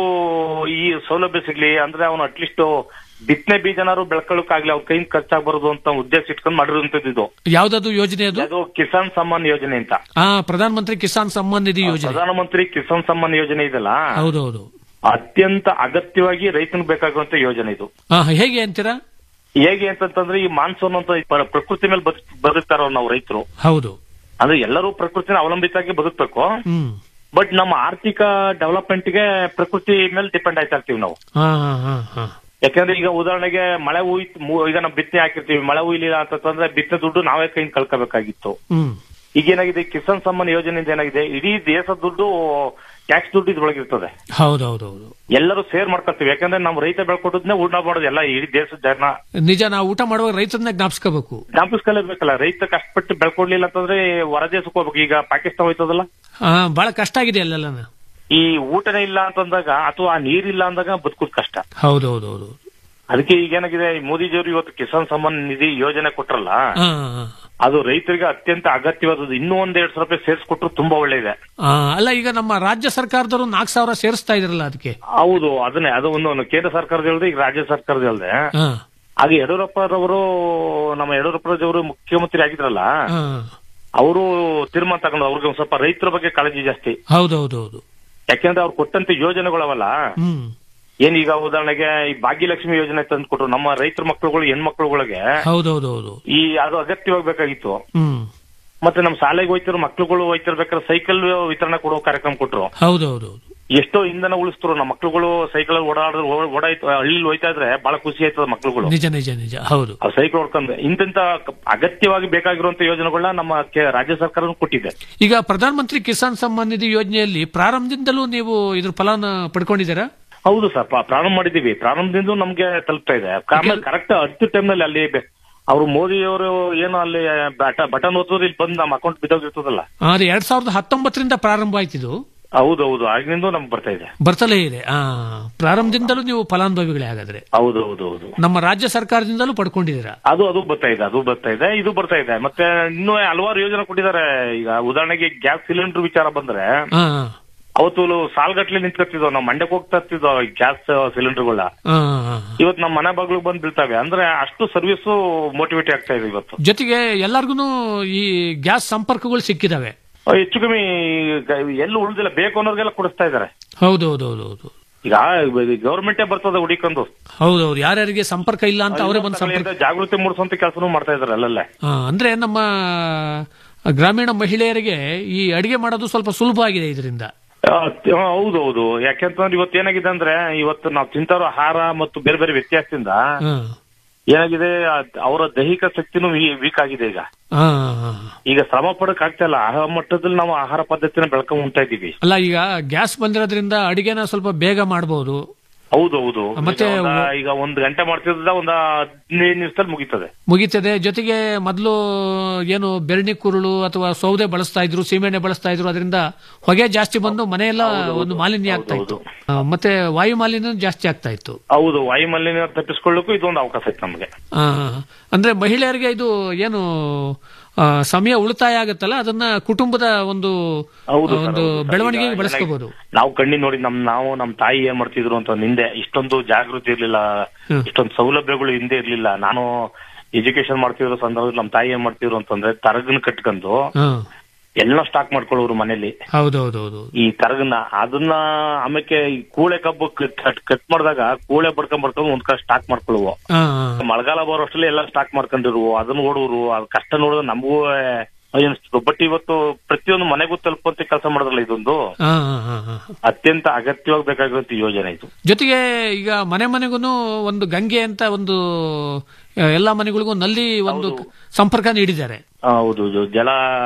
R: ಈ ಸೌಲಭ್ಯ ಸಿಗ್ಲಿ ಅಂದ್ರೆ ಅವನು ಅಟ್ಲೀಸ್ಟ್ ಬಿತ್ತನೆ ಬೀಜನಾರು ಬೆಳ್ಕೊಳ್ಳೋಕಾಗ್ಲಿ ಅವ್ರ ಕೈಯಿಂದ ಖರ್ಚಾಗಬಾರದು ಅಂತ ಉದ್ದೇಶ ಇಟ್ಕೊಂಡು ಮಾಡಿರುವಂತದ್ದು ಇದು
Q: ಯಾವ್ದದು ಯೋಜನೆ ಅದು
R: ಅದು ಕಿಸಾನ್ ಸಮ್ಮಾನ್ ಯೋಜನೆ ಅಂತ
Q: ಆ ಪ್ರಧಾನ ಮಂತ್ರಿ ಕಿಸಾನ್ ಸಮ್ಮಾನ್ ನಿಧಿ ಯೋಜನೆ
R: ಪ್ರಧಾನಮಂತ್ರಿ ಕಿಸಾನ್ ಸಮ್ಮಾನ್ ಯೋಜನೆ ಇದೆಲ್ಲ
Q: ಹೌದೌದು
R: ಅತ್ಯಂತ ಅಗತ್ಯವಾಗಿ ರೈತನಿಗೆ ಬೇಕಾಗುವಂತ ಯೋಜನೆ ಇದು
Q: ಆ, ಹೇಗೆ ಅಂತೀರಾ
R: ಹೇಗೆ ಅಂತಂತಂದ್ರೆ ಈ ಮಾನ್ಸೂನ್ ಅಂತ ಈ ಪ್ರ- ಪ್ರಕೃತಿ ಮೇಲೆ ಬದುಕ್ ಬದುಕ್ತಾರ ನಾವು ರೈತರು
Q: ಹೌದು
R: ಅಂದ್ರೆ ಎಲ್ಲರೂ ಪ್ರಕೃತಿನ ಅವಲಂಬಿತಾಗಿ ಬದುಕ್ಬೇಕು
Q: ಹ್ಮ್
R: ಬಟ್ ನಮ್ಮ ಆರ್ಥಿಕ ಡೆವಲಪ್ಮೆಂಟ್ ಗೆ ಪ್ರಕೃತಿ ಮೇಲೆ ಡಿಪೆಂಡ್ ಆಯ್ತಾ ಇರ್ತೀವಿ ನಾವು
Q: ಹಾ ಹಾ ಹಾ ಹಾ
R: ಯಾಕಂದ್ರೆ ಈಗ ಉದಾಹರಣೆಗೆ ಮಳೆ ಹುಯ್ತ್ ಮು- ಈಗ ನಾವು ಬಿತ್ತನೆ ಹಾಕಿರ್ತೀವಿ ಮಳೆ ಹುಯ್ಲಿಲ್ಲ ಅಂತಂದ್ರೆ ಬಿತ್ತನೆ ದುಡ್ಡು ನಾವೇ ಕೈಯಿಂದ ಕಳ್ಕೋಬೇಕಾಗಿತ್ತು
Q: ಹ್ಮ್
R: ಈಗ ಏನಾಗಿದೆ ಕಿಸಾನ್ ಸಮ್ಮಾನ್ ಯೋಜನೆಯಿಂದ ಏನಾಗಿದೆ ಇಡೀ ದೇಶದ ದುಡ್ಡು ಟ್ಯಾಕ್ಸ್ ದುಡ್ಡು ಇದ್ರೊಳಗಿರ್ತದೆ
Q: ಹೌದೌದೌದು
R: ಎಲ್ಲರೂ ಸೇರ್ ಮಾಡ್ಕೊಳ್ತೀವಿ ಯಾಕಂದ್ರೆ ನಮ್ಮ ರೈತ ಬೆಳ್ಕೊಟ್ಟದ್ನೇ ಊಟ ಮಾಡೋದು ಎಲ್ಲ ಇಡೀ ದೇಶದ ಜನ
Q: ನಿಜ ನಾವು ಊಟ ಮಾಡುವಾಗ ರೈತರನ್ನ ಜ್ಞಾಪಿಸ್ಕೋಬೇಕು
R: ಜ್ಞಾಪಿಸ್ಕೊಳ್ಳೇಬೇಕಲ್ಲ ರೈತ ಕಷ್ಟಪಟ್ಟು ಬೆಳ್ಕೊಡ್ಲಿಲ್ಲ ಅಂತಂದ್ರೆ ಹೊರ ದೇಶಕ್ಕೆ ಹೋಗ್ಬೇಕು ಈಗ ಪಾಕಿಸ್ತಾನ ಹೋಯ್ತದಲ್ಲ
Q: ಆ, ಬಹಳ ಕಷ್ಟ ಆಗಿದೆ ಅಲ್ಲೆಲ್ಲ
R: ಈ ಊಟನೇ ಇಲ್ಲ ಅಂತಂದಾಗ ಅಥವಾ ಆ ನೀರಿಲ್ಲ ಅಂದಾಗ ಬದುಕೋದ್ ಕಷ್ಟ
Q: ಹೌದೌದೌದು
R: ಅದಕ್ಕೆ ಈಗ ಏನಾಗಿದೆ ಈ ಮೋದಿಜಿಯವರು ಇವತ್ತು ಕಿಸಾನ್ ಸಮ್ಮಾನ್ ನಿಧಿ ಯೋಜನೆ ಕೊಟ್ರಲ್ಲ
Q: ಹಾ ಹಾ.
R: ಅದು ರೈತರಿಗೆ ಅತ್ಯಂತ ಅಗತ್ಯವಾದದ್ದು ಇನ್ನೂ ಒಂದ್ ಎರಡ್ ಸಾವಿರ ರೂಪಾಯಿ ಸೇರಿಸ್ಕೊಟ್ರು ತುಂಬಾ ಒಳ್ಳೇದೆ
Q: ಆ, ಅಲ್ಲ ಈಗ ನಮ್ಮ ರಾಜ್ಯ ಸರ್ಕಾರದವರು ನಾಲ್ಕು ಸಾವಿರ ಸೇರಿಸ್ತಾ ಇದ್ರಲ್ಲ ಅದಕ್ಕೆ
R: ಹೌದು ಅದನ್ನೇ ಅದು ಒಂದು ಒಂದು ಕೇಂದ್ರ ಸರ್ಕಾರದ ಹೇಳ್ದೆ ಈಗ ರಾಜ್ಯ ಸರ್ಕಾರದ ಹೇಳ್ದೆ
Q: ಹಾ
R: ಆಗ ಯಡಿಯೂರಪ್ಪರವರು ನಮ್ಮ ಯಡಿಯೂರಪ್ಪರವರು ಮುಖ್ಯಮಂತ್ರಿ ಆಗಿದ್ರಲ್ಲ
Q: ಹಾ.
R: ಅವರು ತೀರ್ಮಾನ ತಗೊಂಡು ಅವ್ರಿಗೆ ಒಂದ್ ಸ್ವಲ್ಪ ರೈತರ ಬಗ್ಗೆ ಕಾಳಜಿ ಜಾಸ್ತಿ
Q: ಹೌದೌದೌದು
R: ಯಾಕೆಂದ್ರೆ ಅವ್ರು ಕೊಟ್ಟಂತ ಯೋಜನೆಗಳವಲ್ಲ
Q: ಹ್ಮ್
R: ಏನ್ ಈಗ ಉದಾಹರಣೆಗೆ ಈ ಭಾಗ್ಯಲಕ್ಷ್ಮಿ ಯೋಜನೆ ತಂದು ಕೊಟ್ರು ನಮ್ಮ ರೈತರ ಮಕ್ಕಳುಗಳು ಹೆಣ್ಮಕ್ಳುಗಳಿಗೆ
Q: ಹೌದೌದೌದು
R: ಈ ಅದು ಅಗತ್ಯವಾಗಿ ಬೇಕಾಗಿತ್ತು
Q: ಹ್ಮ್
R: ಮತ್ತೆ ನಮ್ಮ ಶಾಲೆಗೆ ಹೋಯ್ತಿರೋ ಮಕ್ಳುಗಳು ಹೋಯ್ತಿರ್ಬೇಕಾದ್ರೆ ಸೈಕಲ್ ವಿತರಣೆ ಕೊಡೋ ಕಾರ್ಯಕ್ರಮ ಕೊಟ್ರು
Q: ಹೌದೌದೌದು
R: ಎಷ್ಟೋ ಇಂಧನ ಉಳಿಸ್ತರು ನಮ್ಮ ಮಕ್ಳುಗಳು ಸೈಕಲ್ ಓಡಾಡಿದ್ರೆ ಓಡಾಯ್ತು ಹಳ್ಳಿ ಹೋಯ್ತಾ ಇದ್ರೆ ಬಹಳ ಖುಷಿ ಆಯ್ತದ ಮಕ್ಳುಗಳು
Q: ನಿಜ ನಿಜ ನಿಜ ಹೌದು
R: ಆ ಸೈಕಲ್ ಹೊಡ್ಕೊಂಡು ಇಂತಿಂತ ಅಗತ್ಯವಾಗಿ ಬೇಕಾಗಿರುವಂತ ಯೋಜನೆಗಳನ್ನ ನಮ್ಮ ಕೆ- ರಾಜ್ಯ ಸರ್ಕಾರ ಕೊಟ್ಟಿದೆ
Q: ಈಗ ಪ್ರಧಾನ ಮಂತ್ರಿ ಕಿಸಾನ್ ಸಮ್ಮಾನ್ ನಿಧಿ ಯೋಜನೆಯಲ್ಲಿ ಪ್ರಾರಂಭದಿಂದಲೂ ನೀವು ಇದ್ರ ಫಲನ ಪಡ್ಕೊಂಡಿದ್ದೀರಾ
R: ಹೌದು ಸರ್ ಪ್ರ- ಪ್ರಾರಂಭ ಮಾಡಿದೀವಿ ಪ್ರಾರಂಭದಿಂದ ನಮ್ಗೆ ತಲುಪ್ತಾ ಇದೆ ಕರೆಕ್ಟ್ ಹತ್ತು ಟೈಮ್ ನಲ್ಲಿ ಅಲ್ಲಿ ಬೆ- ಅವ್ರು ಮೋದಿ ಅವರು ಏನು ಅಲ್ಲಿ ಬಟನ್ ಒತ್ತೋದು ಇಲ್ಲಿ ಬಂದು ನಮ್ಮ ಅಕೌಂಟ್ ಬಿದ್ದೋಗಿರ್ತದಲ್ಲ
Q: ಅದು ಎರಡ್ ಸಾವಿರದ ಹತ್ತೊಂಬತ್ತರಿಂದ ಪ್ರಾರಂಭ ಆಯ್ತಿದು
R: ಹೌದು ಹೌದು ಆಗಿನಿಂದ ನಮ್ಗೆ ಬರ್ತಾ ಇದೆ
Q: ಬರ್ತಲೇ ಇದೆ ಆ ಪ್ರಾರಂಭದಿಂದಲೂ ನೀವು ಫಲಾನುಭವಿಗಳೇ ಹಾಗಾದ್ರೆ
R: ಹೌದು ಹೌದು ಹೌದು
Q: ನಮ್ಮ ರಾಜ್ಯ ಸರ್ಕಾರದಿಂದಲೂ ಪಡ್ಕೊಂಡಿದ್ದೀರಾ
R: ಅದು ಅದು ಬರ್ತಾ ಇದೆ ಅದು ಬರ್ತಾ ಇದೆ ಇದು ಬರ್ತಾ ಇದೆ ಮತ್ತೆ ಇನ್ನೂ ಹಲವಾರು ಯೋಜನೆ ಕೊಟ್ಟಿದ್ದಾರೆ ಈಗ ಉದಾಹರಣೆಗೆ ಗ್ಯಾಸ್ ಸಿಲಿಂಡರ್ ವಿಚಾರ ಬಂದ್ರೆ
Q: ಹಾ
R: ಅವತ್ತು ಸಾಲ್ಗಟ್ಲೆ ನಿಂತ್ಕೊತಿದ್ವು ನಾವು ಮಂಡ್ಯಕ್ಕೆ ಹೋಗ್ತಾ ಇರ್ತಿದ್ವು ಗ್ಯಾಸ್ ಸಿಲಿಂಡರ್ಗಳ
Q: ಹಾ, ಹಾ.
R: ಇವತ್ತು ನಮ್ಮ ಮನೆ ಬಾಗ್ಲಿಗೆ ಬಂದು ಬೀಳ್ತಾವೆ ಅಂದ್ರೆ ಅಷ್ಟು ಸರ್ವಿಸ್ ಮೋಟಿವೇಟ್ ಆಗ್ತಾ ಇದೆ ಇವತ್ತು
Q: ಜೊತೆಗೆ ಎಲ್ಲಾರ್ಗು ಈ ಗ್ಯಾಸ್ ಸಂಪರ್ಕಗಳು ಸಿಕ್ಕಿದಾವೆ
R: ಅಹ್, ಹೆಚ್ಚು ಕಮ್ಮಿ ಗ- ಎಲ್ಲಿ ಉಳಿದಿಲ್ಲ ಬೇಕು ಅನ್ನೋರ್ಗೆಲ್ಲ ಕೊಡಿಸ್ತಾ ಇದಾರೆ
Q: ಹೌದೌದೌದೌದು
R: ಈಗ ಗವರ್ಮೆಂಟೇ ಬರ್ತದೆ ಹುಡಿಕೊಂಡು
Q: ಹೌದೌದು ಯಾರ್ಯಾರಿಗೆ ಸಂಪರ್ಕ ಇಲ್ಲ ಅಂತ ಅವರೇ ಬಂದು ಸಂಪರ್ಕ
R: ಜಾಗೃತಿ ಮೂಡಿಸುವಂತ ಕೆಲಸನೂ ಮಾಡ್ತಾ ಇದಾರೆ ಅಲ್ಲಲ್ಲೇ
Q: ಆ, ಅಂದ್ರೆ ನಮ್ಮ ಗ್ರಾಮೀಣ ಮಹಿಳೆಯರಿಗೆ ಈ ಅಡಿಗೆ ಮಾಡೋದು ಸ್ವಲ್ಪ ಸುಲಭ ಆಗಿದೆ ಇದರಿಂದ
R: ಹೌದು ಹೌದು ಯಾಕೆಂತಂದ್ರೆ ಇವತ್ತು ಏನಾಗಿದೆ ಅಂದ್ರೆ ಇವತ್ತು ನಾವು ತಿಂತಾರೋ ಆಹಾರ ಮತ್ತು ಬೇರೆ ಬೇರೆ ವ್ಯತ್ಯಾಸದಿಂದ ಏನಾಗಿದೆ ಅದ್- ಅವರ ದೈಹಿಕ ಶಕ್ತಿನೂ ವೀಕ್ ಆಗಿದೆ ಈಗ
Q: ಆ,
R: ಈಗ ಶ್ರಮ ಪಡಕ್ ಆಗ್ತಾ ಇಲ್ಲ ಆ ಮಟ್ಟದಲ್ಲಿ ನಾವು ಆಹಾರ ಪದ್ಧತಿನ ಬೆಳ್ಕೊಂಡ್ ಉಂಟಾ ಇದೀವಿ
Q: ಅಲ್ಲ ಈಗ ಗ್ಯಾಸ್ ಬಂದಿರೋದ್ರಿಂದ ಅಡಿಗೆನ ಸ್ವಲ್ಪ ಬೇಗ ಮಾಡಬಹುದು
R: ಹೌದು ಹೌದು
Q: ಮತ್ತೆ
R: ಈಗ ಒಂದ- ಈಗ ಒಂದ್ ಗಂಟೆ ಮಾಡ್ತಿದ್ದ ಒಂದ್ ಹದಿನೈದು ನಿಮಿಷದಲ್ಲಿ ಮುಗೀತದೆ
Q: ಮುಗಿತದೆ ಜೊತೆಗೆ ಮೊದಲು ಏನು ಬೆರಣಿ ಕುರುಳು ಅಥವಾ ಸೌದೆ ಬಳಸ್ತಾ ಇದ್ರು ಸೀಮೆಣ್ಣೆ ಬಳಸ್ತಾ ಇದ್ರು ಅದರಿಂದ ಹೊಗೆ ಜಾಸ್ತಿ ಬಂದು ಮನೆಯೆಲ್ಲ ಒಂದು ಮಾಲಿನ್ಯ ಆಗ್ತಾ ಇತ್ತು ಆ, ಮತ್ತೆ ವಾಯು ಮಾಲಿನ್ಯ ಜಾಸ್ತಿ ಆಗ್ತಾ ಇತ್ತು
R: ಹೌದು ವಾಯು ಮಾಲಿನ್ಯ ತಪ್ಪಿಸ್ಕೊಳ್ಳಕ್ಕೂ ಇದೊಂದು ಅವಕಾಶ ಐತೆ ನಮ್ಗೆ
Q: ಆ, ಅಂದ್ರೆ ಮಹಿಳೆಯರಿಗೆ ಇದು ಏನು ಆ, ಸಮಯ ಉಳಿತಾಯ ಆಗುತ್ತಲ್ಲ ಅದನ್ನ ಕುಟುಂಬದ ಒಂದು
R: ಹೌದು
Q: ಆ,
R: ಸರ್,
Q: ಒಂದು
R: ಹೌದು ಸರ್.
Q: ಬೆಳವಣಿಗೆಗೆ
R: ಈಗ
Q: ಬಳಸ್ಕೋಬಹುದು
R: ನಾವು ಕಣ್ಣಿನ ನೋಡಿ ನಮ್ ನಾವು ನಮ್ ತಾಯಿ ಏನ್ ಮಾಡ್ತಿದ್ರು ಅಂತ ಹಿಂದೆ ಇಷ್ಟೊಂದು ಜಾಗೃತಿ ಇರ್ಲಿಲ್ಲ ಇಷ್ಟೊಂದು ಸೌಲಭ್ಯಗಳು ಹಿಂದೆ ಇರ್ಲಿಲ್ಲ ನಾನು ಎಜುಕೇಶನ್ ಮಾಡ್ತಿರೋ ಸಂದರ್ಭದಲ್ಲಿ ನಮ್ ತಾಯಿ ಏನ್ ಮಾಡ್ತಿದ್ರು ಅಂತಂದ್ರೆ ತರಗನ್ ಕಟ್ಕೊಂಡು ಎಲ್ಲ ಸ್ಟಾಕ್ ಮಾಡ್ಕೊಳ್ಳೋರು ಮನೇಲಿ
Q: ಹೌದೌದೌದು
R: ಈ ತರಗನ್ನ ಅದನ್ನ ಆಮೇಲೆ ಈ ಕೂಳೆ ಕಬ್ಬು ಕಟ್ ಕಟ್ ಮಾಡಿದಾಗ ಕೂಳೆ ಬಡ್ಕೊಂಡ್ ಬಡ್ಕೊಂಡ್ ಒಂದ್ ಕಡೆ ಸ್ಟಾಕ್ ಮಾಡ್ಕೊಳ್ಳುವ ಮಳೆಗಾಲ ಬರೋ ಅಷ್ಟರಲ್ಲಿ ಎಲ್ಲ ಸ್ಟಾಕ್ ಮಾಡ್ಕೊಂಡಿರುವ ಅದನ್ನ ಓಡುವರು ಅದ್ ಕಷ್ಟ ನೋಡಿದ್ರೆ ನಮಗೂ ಅನಿಸ್ತು ಬಟ್ ಇವತ್ತು ಪ್ರತಿಯೊಂದು ಮನೆಗೂ ತಲುಪುವಂತೆ ಕೆಲಸ ಮಾಡಿದ್ರಲ್ಲ ಇದೊಂದು ಅತ್ಯಂತ ಅಗತ್ಯವಾಗಿ ಬೇಕಾಗಿರುವಂತ ಯೋಜನೆ ಇದು
Q: ಜೊತೆಗೆ ಈಗ ಮನೆ ಮನೆಗೂ ಒಂದು ಗಂಗೆ ಅಂತ ಒಂದು ಆ, ಎಲ್ಲಾ ಮನೆಗಳಿಗೂ ನಲ್ಲಿ ಒಂದು ಸಂಪರ್ಕ ನೀಡಿದ್ದಾರೆ
R: ಆ, ಹೌದು ಇದು ಜಲ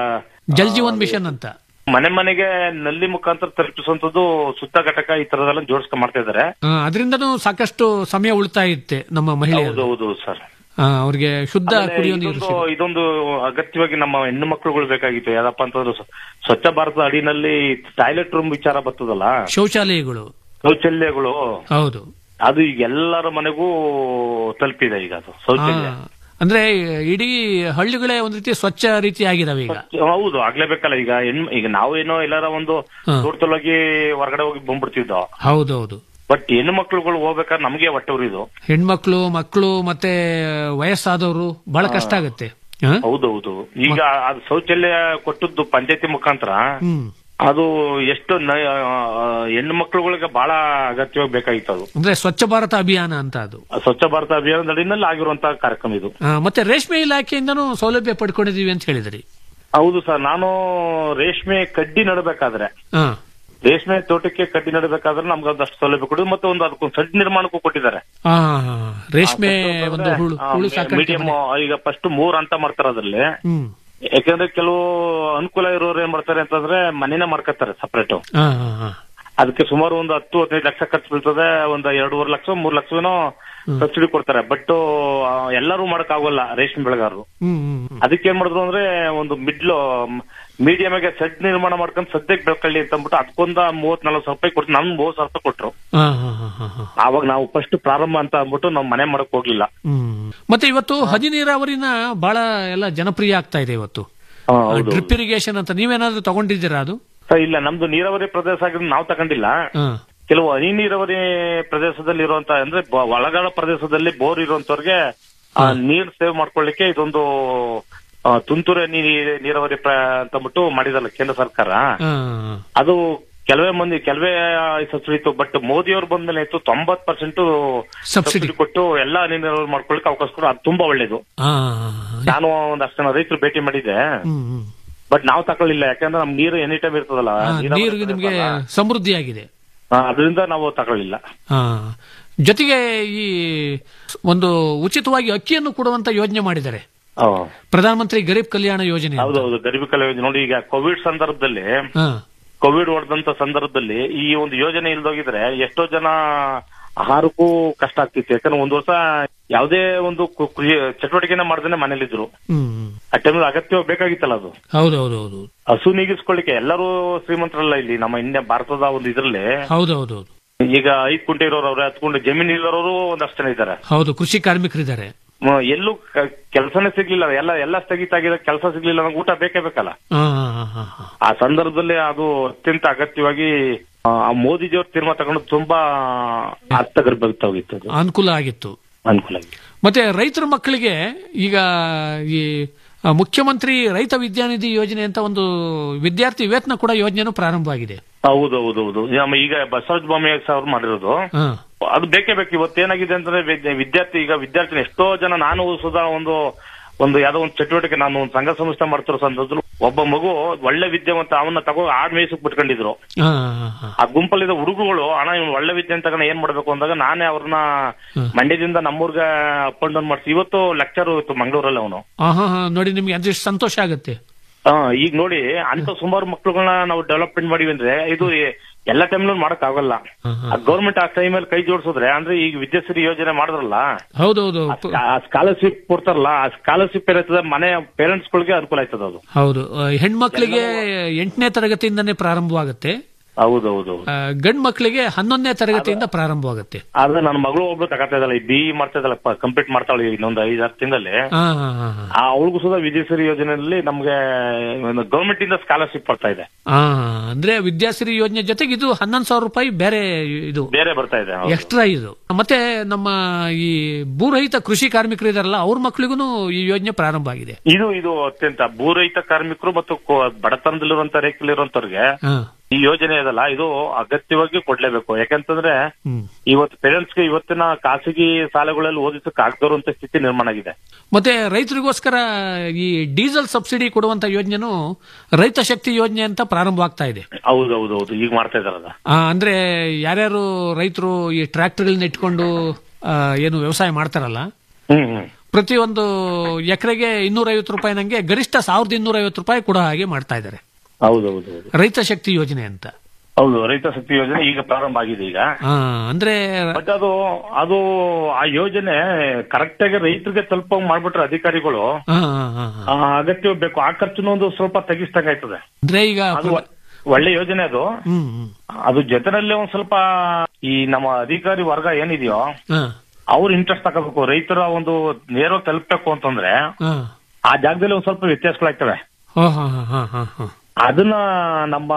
Q: ಜಲ್ ಜೀವನ್ ಮಿಷನ್ ಅಂತ
R: ಮನೆ ಮನೆಗೆ ನಲ್ಲಿ ಮುಖಾಂತರ ತಲುಪಿಸುವಂತದ್ದು ಸುತ್ತ ಘಟಕ ಈ ತರದೆಲ್ಲ ಜೋಡಿಸ್ಕೊಂಡ್ ಮಾಡ್ತಾ ಇದಾರೆ
Q: ಆ, ಅದರಿಂದನೂ ಸಾಕಷ್ಟು ಸಮಯ ಉಳಿತಾಯ ಇತ್ತೆ ನಮ್ಮ ಮಹಿಳೆಯರು
R: ಹೌದು ಹೌದು ಸರ್
Q: ಆ, ಅವ್ರಿಗೆ ಶುದ್ಧ
R: ಆಮೇಲೆ
Q: ಕುಡಿಯೋ ನೀರು
R: ಇದೊಂದು
Q: ಸಿಗುತ್ತೆ.
R: ಇದೊಂದು ಅಗತ್ಯವಾಗಿ ನಮ್ಮ ಹೆಣ್ಣು ಮಕ್ಕಳುಗಳು ಬೇಕಾಗಿತ್ತು ಯಾವ್ದಪ್ಪ ಅಂತಂದ್ರೆ ಸ್ವ- ಸ್ವಚ್ಛ ಭಾರತದ ಅಡಿನಲ್ಲಿ ಟಾಯ್ಲೆಟ್ ರೂಮ್ ವಿಚಾರ ಬರ್ತದಲ್ಲ
Q: ಶೌಚಾಲಯಗಳು
R: ಶೌಚಾಲಯಗಳು
Q: ಹೌದು
R: ಅದು ಈಗ ಎಲ್ಲರ ಮನೆಗೂ ತಲುಪಿದೆ ಈಗ ಅದು ಶೌಚಾಲಯ
Q: ಆ, ಅಂದ್ರೆ ಇಡೀ ಹಳ್ಳಿಗಳೇ ಒಂದ್ ರೀತಿ ಸ್ವಚ್ಛ ರೀತಿ ಆಗಿದಾವೆ ಈಗ
R: ಹೌದು ಆಗ್ಲೇಬೇಕಲ್ಲ ಈಗ ಹೆಣ್ ಈಗ ನಾವೇನೋ ಎಲ್ಲಾರ ಒಂದು ತೋಟದೊಳಗೆ ಹೊರಗಡೆ ಹೋಗಿ ಬಂದ್ಬಿಡ್ತಿದ್ದೋ
Q: ಹೌದೌದು
R: ಬಟ್ ಹೆಣ್ಣು ಮಕ್ಳುಗಳು ಹೋಗ್ಬೇಕಾದ್ರೆ ನಮಗೆ ಹೊಟ್ಟೆ ಉರಿದು
Q: ಹೆಣ್ಮಕ್ಳು ಮಕ್ಕಳು ಮತ್ತೆ ವಯಸ್ಸಾದವರು ಬಹಳ ಕಷ್ಟ ಆಗುತ್ತೆ ಆ?
R: ಹೌದೌದು ಈಗ ಅದು ಶೌಚಾಲಯ ಕೊಟ್ಟದ್ದು ಪಂಚಾಯತಿ ಮುಖಾಂತರ
Q: ಹ್ಮ್
R: ಅದು ಎಷ್ಟು ನ- ಆ, ಹೆಣ್ಣು ಮಕ್ಳುಗಳಿಗೆ ಬಹಳ ಅಗತ್ಯವಾಗಿ ಬೇಕಾಗಿತ್ತು ಅದು
Q: ಅಂದ್ರೆ ಸ್ವಚ್ಛ ಭಾರತ ಅಭಿಯಾನ ಅಂತ ಅದು
R: ಸ್ವಚ್ಛ ಭಾರತ ಅಭಿಯಾನದ ಅಡಿನಲ್ಲಿ ಆಗಿರುವಂತಹ ಕಾರ್ಯಕ್ರಮ ಇದು
Q: ಆ, ಮತ್ತೆ ರೇಷ್ಮೆ ಇಲಾಖೆಯಿಂದನೂ ಸೌಲಭ್ಯ ಪಡ್ಕೊಂಡಿದೀವಿ ಅಂತ ಹೇಳಿದ್ರಿ
R: ಹೌದು ಸರ್ ನಾನು ರೇಷ್ಮೆ ಕಡ್ಡಿ ನಡಬೇಕಾದ್ರೆ
Q: ಹಾ
R: ರೇಷ್ಮೆ ತೋಟಕ್ಕೆ ಕಡ್ಡಿ ನಡಬೇಕಾದ್ರೆ ನಮ್ಗೆ ಒಂದಷ್ಟು ಸೌಲಭ್ಯ ಕೊಡಿ ಮತ್ತೆ ಒಂದು ಅದಕ್ಕೊಂದು ಸಡ್ ನಿರ್ಮಾಣಕ್ಕೂ ಕೊಟ್ಟಿದ್ದಾರೆ
Q: ಆ, ರೇಷ್ಮೆ ಒಂದು ಹುಳು ಹುಳು ಸಾಕಾಣಿಕೆ
R: ಮೀಡಿಯಂ
Q: ಮನೆ.
R: ಈಗ ಫಸ್ಟ್ ಮೂರ್ ಹಂತ ಮಾಡ್ತಾರೆ ಅದ್ರಲ್ಲಿ
Q: ಹ್ಮ್
R: ಯಾಕಂದ್ರೆ ಕೆಲವು ಅನುಕೂಲ ಇರೋರು ಏನ್ ಮಾಡ್ತಾರೆ ಅಂತಂದ್ರೆ ಮನೇನೆ ಮಾಡ್ಕೊತಾರೆ ಸಪರೇಟ್
Q: ಆ, ಆ, ಆ.
R: ಅದಕ್ಕೆ ಸುಮಾರು ಒಂದು ಹತ್ತು ಹದಿನೈದು ಲಕ್ಷ ಖರ್ಚು ಬೀಳ್ತದೆ ಒಂದು ಎರಡೂವರೆ ಲಕ್ಷ ಮೂರ್ ಲಕ್ಷನೋ ಸಬ್ಸಿಡಿ ಕೊಡ್ತಾರೆ ಬಟ್ ಎಲ್ಲರೂ ಮಾಡಕ್ ಆಗೋಲ್ಲ ರೇಷ್ಮೆ ಬೆಳೆಗಾರರು
Q: ಹ್ಮ್ ಹ್ಮ್ ಹ್ಮ್.
R: ಅದಕ್ಕೆ ಏನ್ ಮಾಡಿದ್ರು ಅಂದ್ರೆ ಒಂದು ಮಿಡ್ಲು ಮೀಡಿಯಂ ಆಗಿ ಸೆಡ್ ನಿರ್ಮಾಣ ಮಾಡ್ಕೊಂಡು ಸದ್ಯಕ್ಕೆ ಬೆಳ್ಕೊಳ್ಳಿ ಅಂತ ಅಂದ್ಬಿಟ್ಟು ಅದಕ್ಕೊಂದ ಮೂವತ್ ನಲ್ವತ್ತು ಸಾವಿರ ರೂಪಾಯಿ ಕೊಟ್ಟು ನಮ್ಗೆ ಮೂವತ್ ಸಾವಿರ ರೂಪಾಯಿ ಕೊಟ್ರು
Q: ಆ, ಆ, ಆ, ಆ, ಆ.
R: ಆವಾಗ ನಾವು ಫಸ್ಟ್ ಪ್ರಾರಂಭ ಅಂತ ಅಂದ್ಬಿಟ್ಟು ನಾವು ಮನೆ ಮಾಡಕ್ ಹೋಗ್ಲಿಲ್ಲ
Q: ಹ್ಮ್ ಮತ್ತೆ ಇವತ್ತು ಹನಿ ನೀರಾವರಿನ ಬಹಳ ಎಲ್ಲ ಜನಪ್ರಿಯ ಆಗ್ತಾ ಇದೆ ಇವತ್ತು
R: ಹಾ, ಹೌದು.
Q: ಡ್ರಿಪ್ ಇರಿಗೇಷನ್ ಅಂತ ನೀವೇನಾದ್ರೂ ತಗೊಂಡಿದ್ದೀರಾ ಅದು
R: ಸರ್, ಇಲ್ಲ ನಮ್ದು ನೀರಾವರಿ ಪ್ರದೇಶ ಆಗಿದ್ದು ನಾವು ತಗೊಂಡಿಲ್ಲ
Q: ಹಾ.
R: ಕೆಲವು ಹನಿ ನೀರಾವರಿ ಪ್ರದೇಶದಲ್ಲಿ ಇರುವಂತ ಅಂದ್ರೆ ಬ- ಒಳಗಾಡ ಪ್ರದೇಶದಲ್ಲಿ ಬೋರ್ ಇರುವಂತವ್ರಿಗೆ ಆ, ನೀರ್ ಸೇವ್ ಮಾಡ್ಕೊಳ್ಳಿಕ್ಕೆ ಇದೊಂದು ಆ, ತುಂತುರು ಹನಿ ನೀ- ನೀರಾವರಿ ಪ್ರ- ಅಂತ ಅಂದ್ಬಿಟ್ಟು ಮಾಡಿದಲ್ಲ ಕೇಂದ್ರ ಸರ್ಕಾರ
Q: ಆ,
R: ಅದು ಕೆಲವೇ ಮಂದಿ ಕೆಲವೇ ಸಬ್ಸಿಡಿ ಇತ್ತು ಬಟ್ ಮೋದಿ ಅವರು ಬಂದ್ಮೇಲೆ ಇತ್ತು ತೊಂಬತ್ ಪರ್ಸೆಂಟ್ ಸಬ್ಸಿಡಿ ಕೊಟ್ಟು ಎಲ್ಲಾ ಹನಿ ನೀರಾವರಿ ಮಾಡ್ಕೊಳ್ಳಿಕ್ಕೆ ಅವಕಾಶ ಕೊಡು ಅದು ತುಂಬಾ ಒಳ್ಳೇದು
Q: ಆ,
R: ನಾನು ಒಂದಷ್ಟು ಜನ ರೈತರು ಭೇಟಿ ಮಾಡಿದ್ದೆ
Q: ಹ್ಮ್, ಹ್ಮ್.
R: ಬಟ್ ನಾವು ತಕೊಳ್ಳಿಲ್ಲ ಯಾಕಂದ್ರೆ ನಮ್ ನೀರು ಎನಿ ಟೈಮ್ ಇರ್ತದಲ್ಲ
Q: ಆ,
R: ನೀರಾವರಿ
Q: ನೀರು ನಿಮ್ಗೆ
R: ಪ್ರದೇಶ ಅಲ್ಲ.
Q: ಸಮೃದ್ಧಿಯಾಗಿದೆ
R: ಆ, ಅದರಿಂದ ನಾವು ತಗೊಳ್ಳಿಲ್ಲ
Q: ಆ, ಜೊತೆಗೆ ಈ ಒಂದು ಉಚಿತವಾಗಿ ಅಕ್ಕಿಯನ್ನು ಕೊಡುವಂತ ಯೋಜನೆ ಮಾಡಿದ್ದಾರೆ ಪ್ರಧಾನಮಂತ್ರಿ ಗರೀಬ್ ಕಲ್ಯಾಣ ಯೋಜನೆ ಅಂತ.
R: ಹೌದೌದು ಗರೀಬಿ ಕಲೆ ಯೋಜನೆ ನೋಡಿ ಈಗ ಕೋವಿಡ್ ಸಂದರ್ಭದಲ್ಲಿ
Q: ಹಾ.
R: ಕೋವಿಡ್ ಹೊಡೆದಂತ ಸಂದರ್ಭದಲ್ಲಿ ಈ ಒಂದು ಯೋಜನೆ ಇಲ್ದೋಗಿದ್ರೆ ಎಷ್ಟೋ ಜನ ಆಹಾರಕ್ಕೂ ಕಷ್ಟ ಆಗ್ತಿತ್ತು ಯಾಕಂದ್ರೆ ಒಂದ್ ವರ್ಷ ಯಾವುದೇ ಒಂದು ಕು- ಕೃಷಿ ಚಟುವಟಿಕೆನ ಮಾಡ್ದೇನೆ ಮನೇಲಿದ್ರು
Q: ಹ್ಮ್
R: ಆ ಟೈಮಲ್ಲಿ ಅಗತ್ಯವಾಗಿ ಬೇಕಾಗಿತ್ತಲ್ಲ ಅದು
Q: ಹೌದೌದೌದು
R: ಹಸು ನೀಗಿಸ್ಕೊಳ್ಳಿಕ್ಕೆ ಎಲ್ಲರೂ ಶ್ರೀಮಂತರಲ್ಲ ಇಲ್ಲಿ ನಮ್ಮ ಇಂಡಿಯಾ ಭಾರತದ ಒಂದು ಇದ್ರಲ್ಲಿ
Q: ಹೌದೌದು
R: ಈಗ ಐದ್ ಕುಂಟೆ ಇರೋರು ಅವ್ರೆ ಹತ್ತು ಕುಂಟೆ ಜಮೀನು ಇರೋರು ಒಂದಷ್ಟು ಜನ ಇದ್ದಾರೆ
Q: ಹೌದು ಕೃಷಿ ಕಾರ್ಮಿಕರಿದ್ದಾರೆ
R: ಮ- ಎಲ್ಲೂ ಕೆಲಸನೇ ಸಿಗ್ಲಿಲ್ಲ ಎಲ್ಲ ಎಲ್ಲ ಸ್ಥಗಿತ ಆಗಿದೆ ಕೆಲಸ ಸಿಗ್ಲಿಲ್ಲ ನಂಗೆ ಊಟ ಬೇಕೇ ಬೇಕಲ್ಲ
Q: ಆ, ಆ, ಆ, ಆ.
R: ಆ ಸಂದರ್ಭದಲ್ಲಿ ಅದು ಅತ್ಯಂತ ಅಗತ್ಯವಾಗಿ ಆ, ಆ ಮೋದಿಜಿಯವ್ರ ತೀರ್ಮಾನ ತಗೊಂಡು ತುಂಬಾ ಅರ್ಥಗರ್ಭಾಗಿತ್ತು ಅದು
Q: ಅನುಕೂಲ ಆಗಿತ್ತು
R: ಅನುಕೂಲ ಆಗಿದೆ
Q: ಮತ್ತೆ ರೈತರ ಮಕ್ಕಳಿಗೆ ಈಗ ಈ ಆ, ಮುಖ್ಯಮಂತ್ರಿ ರೈತ ವಿದ್ಯಾನಿಧಿ ಯೋಜನೆ ಅಂತ ಒಂದು ವಿದ್ಯಾರ್ಥಿ ವೇತನ ಕೂಡ ಯೋಜನೆನೂ ಪ್ರಾರಂಭವಾಗಿದೆ
R: ಹೌದು ಹೌದು ಹೌದು ನಮ್ಮ ಈಗ ಬಸವರಾಜ ಬೊಮ್ಮಾಯಿ ಅವ್ರು ಮಾಡಿರೋದು
Q: ಹಾ.
R: ಅದು ಬೇಕೇ ಬೇಕು ಇವತ್ತೇನಾಗಿದೆ ಅಂತಂದ್ರೆ ವಿದ್ಯ- ವಿದ್ಯಾರ್ಥಿ ಈಗ ವಿದ್ಯಾರ್ಥಿನ ಎಷ್ಟೋ ಜನ ನಾನು ಸುಧಾ ಒಂದು ಒಂದು ಯಾವ್ದೋ ಒಂದು ಚಟುವಟಿಕೆ ನಾನು ಒಂದು ಸಂಘ ಸಂಸ್ಥೆ ಮಾಡ್ತಿರೋ ಸಂದರ್ಭದಲ್ಲಿ ಒಬ್ಬ ಮಗು ಒಳ್ಳೆ ವಿದ್ಯಾವಂತ ಅವನ್ನ ತಗೋ ಆಡ್ ಮೇಯ್ಸಕ್ ಬಿಟ್ಕೊಂಡಿದ್ರು
Q: ಆ, ಆ, ಆ.
R: ಆ ಗುಂಪಲ್ಲಿದ್ದ ಹುಡುಗರುಗಳು ಹಣ ಇವ್ನು ಒಳ್ಳೆ ವಿದ್ಯೆ ಅಂತ ಏನ್ ಮಾಡ್ಬೇಕು ಅಂದಾಗ ನಾನೇ ಅವ್ರನ್ನ ಮಂಡ್ಯದಿಂದ ನಮ್ಮೂರ್ಗ ಅಪ್ ಅಂಡ್ ಡೌನ್ ಮಾಡ್ಸಿ ಇವತ್ತು ಲೆಕ್ಚರ್ ಇತ್ತು ಮಂಗಳೂರಲ್ಲಿ ಅವನು
Q: ಆ, ಹಾ, ಹಾ. ನೋಡಿ ನಿಮ್ಗೆ ಅದೆಷ್ಟು ಸಂತೋಷ ಆಗುತ್ತೆ
R: ಈಗ ನೋಡಿ ಅಂತ ಸುಮಾರು ಮಕ್ಳುಗಳನ್ನ ನಾವು ಡೆವಲಪ್ಮೆಂಟ್ ಮಾಡಿವಿ ಅಂದ್ರೆ ಇದು ಎ- ಎಲ್ಲ ಟೈಮ್ನೂ ಮಾಡಕ್ ಆಗಲ್ಲ ಗೌರ್ಮೆಂಟ್ ಆ ಟೈಮಲ್ಲಿ ಕೈ ಜೋಡಿಸಿದ್ರೆ ಅಂದ್ರೆ ಈಗ ವಿದ್ಯಾಶ್ರೀ ಯೋಜನೆ ಮಾಡಿದ್ರಲ್ಲ
Q: ಹೌದೌದು
R: ಆ ಸ್ಕಾಲರ್ಶಿಪ್ ಕೊಡ್ತಾರಲ್ಲ ಆ ಸ್ಕಾಲರ್ಶಿಪ್ ಏನಾಯ್ತದೆ ಮನೆ ಪೇರೆಂಟ್ಸ್ ಗಳಿಗೆ ಅನುಕೂಲ ಆಯ್ತದ ಅದು
Q: ಹೌದು ಆ, ಹೆಣ್ಮಕ್ಳಿಗೆ ಎಂಟನೇ ತರಗತಿಯಿಂದನೇ ಪ್ರಾರಂಭವಾಗುತ್ತೆ
R: ಹೌದೌದು
Q: ಗಂಡ್ ಮಕ್ಕಳಿಗೆ ಹನ್ನೊಂದನೇ ತರಗತಿಯಿಂದ ಪ್ರಾರಂಭವಾಗುತ್ತೆ
R: ಆದ್ರೆ ನನ್ನ ಮಗಳು ಒಬ್ಳು ತಗೋತಾ ಇದ್ದಾಳೆ ಬಿ ಮಾಡ್ತಾ ಇದ್ದಾಳೆ ಕಂಪ್ಲೀಟ್ ಮಾಡ್ತಾಳೆ ಇನ್ನೊಂದು ಐದಾರು ತಿಂಗಳಲ್ಲಿ
Q: ಹಾ ಹಾ ಹಾ ಹಾ.
R: ಆ ಅವಳಿಗೂ ಸುಧಾ ವಿಜಯಶ್ರೀ ಯೋಜನೆಯಲ್ಲಿ ನಮ್ಗೆ ಗವರ್ಮೆಂಟ್ ಇಂದ ಸ್ಕಾಲರ್ಶಿಪ್ ಬರ್ತಾ ಇದೆ
Q: ಆ, ಅಂದ್ರೆ ವಿದ್ಯಾಶ್ರೀ ಯೋಜನೆ ಜೊತೆಗೆ ಇದು ಹನ್ನೊಂದು ಸಾವಿರ ರೂಪಾಯಿ ಬೇರೆ ಇದು
R: ಬೇರೆ ಬರ್ತಾ ಇದೆ ಹೌದು.
Q: ಎಕ್ಸ್ಟ್ರಾ ಇದು ಮತ್ತೆ ನಮ್ಮ ಈ ಭೂರಹಿತ ಕೃಷಿ ಕಾರ್ಮಿಕರು ಇದಾರಲ್ಲ ಅವ್ರ ಮಕ್ಳಿಗೂ ಈ ಯೋಜನೆ ಪ್ರಾರಂಭ ಆಗಿದೆ
R: ಇದು ಇದು ಅತ್ಯಂತ ಭೂರಹಿತ ಕಾರ್ಮಿಕರು ಮತ್ತು ಕೊ- ಬಡತನದಲ್ಲಿರುವಂತ ರೇಖೆಯಲ್ಲಿರುವಂತವ್ರಿಗೆ
Q: ಹಾ.
R: ಈ ಯೋಜನೆ ಇದಲ್ಲ ಇದು ಅಗತ್ಯವಾಗಿ ಕೊಡ್ಲೇಬೇಕು ಯಾಕಂತಂದ್ರೆ ಇವತ್ತು ಪೇರೆಂಟ್ಸ್ಗೆ ಇವತ್ತಿನ ಖಾಸಗಿ ಶಾಲೆಗಳಲ್ಲಿ ಓದಿಸಕ್ ಆಗದಿರುವಂತ ಸ್ಥಿತಿ ನಿರ್ಮಾಣ ಆಗಿದೆ
Q: ಮತ್ತೆ ರೈತರಿಗೋಸ್ಕರ ಈ ಡೀಸೆಲ್ ಸಬ್ಸಿಡಿ ಕೊಡುವಂತ ಯೋಜನೆನು ರೈತ ಶಕ್ತಿ ಯೋಜನೆ ಅಂತ ಪ್ರಾರಂಭವಾಗ್ತಾ ಇದೆ
R: ಹೌದೌದೌದು ಈಗ ಮಾಡ್ತಾ ಇದಾರಲ್ಲ
Q: ಆ, ಅಂದ್ರೆ ಯಾರ್ಯಾರು ರೈತರು ಈ ಟ್ರ್ಯಾಕ್ಟರ್ಗಳನ್ನ ಇಟ್ಕೊಂಡು ಆ, ಏನು ವ್ಯವಸಾಯ ಮಾಡ್ತಾರಲ್ಲ
R: ಹ್ಮ್ ಹ್ಮ್
Q: ಪ್ರತಿಯೊಂದು ಎಕರೆಗೆ ಇನ್ನೂರ ಐವತ್ತು ರೂಪಾಯಿ ನಂಗೆ ಗರಿಷ್ಠ ಸಾವಿರದ ಇನ್ನೂರ ಐವತ್ತು ರೂಪಾಯಿ ಕೊಡೋ ಹಾಗೆ ಮಾಡ್ತಾ ಇದ್ದಾರೆ
R: ಹೌದೌದು
Q: ರೈತ ಶಕ್ತಿ ಯೋಜನೆ ಅಂತ
R: ಹೌದು ರೈತ ಶಕ್ತಿ ಯೋಜನೆ ಈಗ ಪ್ರಾರಂಭ ಆಗಿದೆ ಈಗ
Q: ಆ, ಅಂದ್ರೆ
R: ಬಟ್ ಅದು ಅದು ಆ ಯೋಜನೆ ಕರೆಕ್ಟ್ ಆಗಿ ರೈತರಿಗೆ ತಲುಪ ಮಾಡ್ಬಿಟ್ರೆ ಅಧಿಕಾರಿಗಳು
Q: ಆ, ಆ, ಆ, ಆ.
R: ಆ, ಅಗತ್ಯ ಬೇಕು ಆ ಖರ್ಚುನ ಒಂದು ಸ್ವಲ್ಪ ತೆಗಿಸ್ದಂಗಾಯ್ತದೆ
Q: ಅಂದ್ರೆ ಈಗ
R: ಅದು ಒ- ಒಳ್ಳೆ ಯೋಜನೆ ಅದು
Q: ಹ್ಮ್ ಹ್ಮ್
R: ಅದು ಜೊತೆನಲ್ಲೇ ಒಂದ್ ಸ್ವಲ್ಪ ಈ ನಮ್ಮ ಅಧಿಕಾರಿ ವರ್ಗ ಏನಿದೆಯೋ
Q: ಹಾ,
R: ಅವ್ರು ಇಂಟ್ರೆಸ್ಟ್ ತಗೋಬೇಕು ರೈತರ ಒಂದು ನೇರವಾಗಿ ತಲುಪಬೇಕು ಅಂತಂದ್ರೆ
Q: ಹಾ.
R: ಆ ಜಾಗದಲ್ಲಿ ಒಂದ್ ಸ್ವಲ್ಪ ವ್ಯತ್ಯಾಸಗಳಾಗ್ತವೆ
Q: ಹಾ, ಹಾ, ಹಾ, ಹಾ, ಹಾ, ಹಾ.
R: ಅದನ್ನ ನಮ್ಮ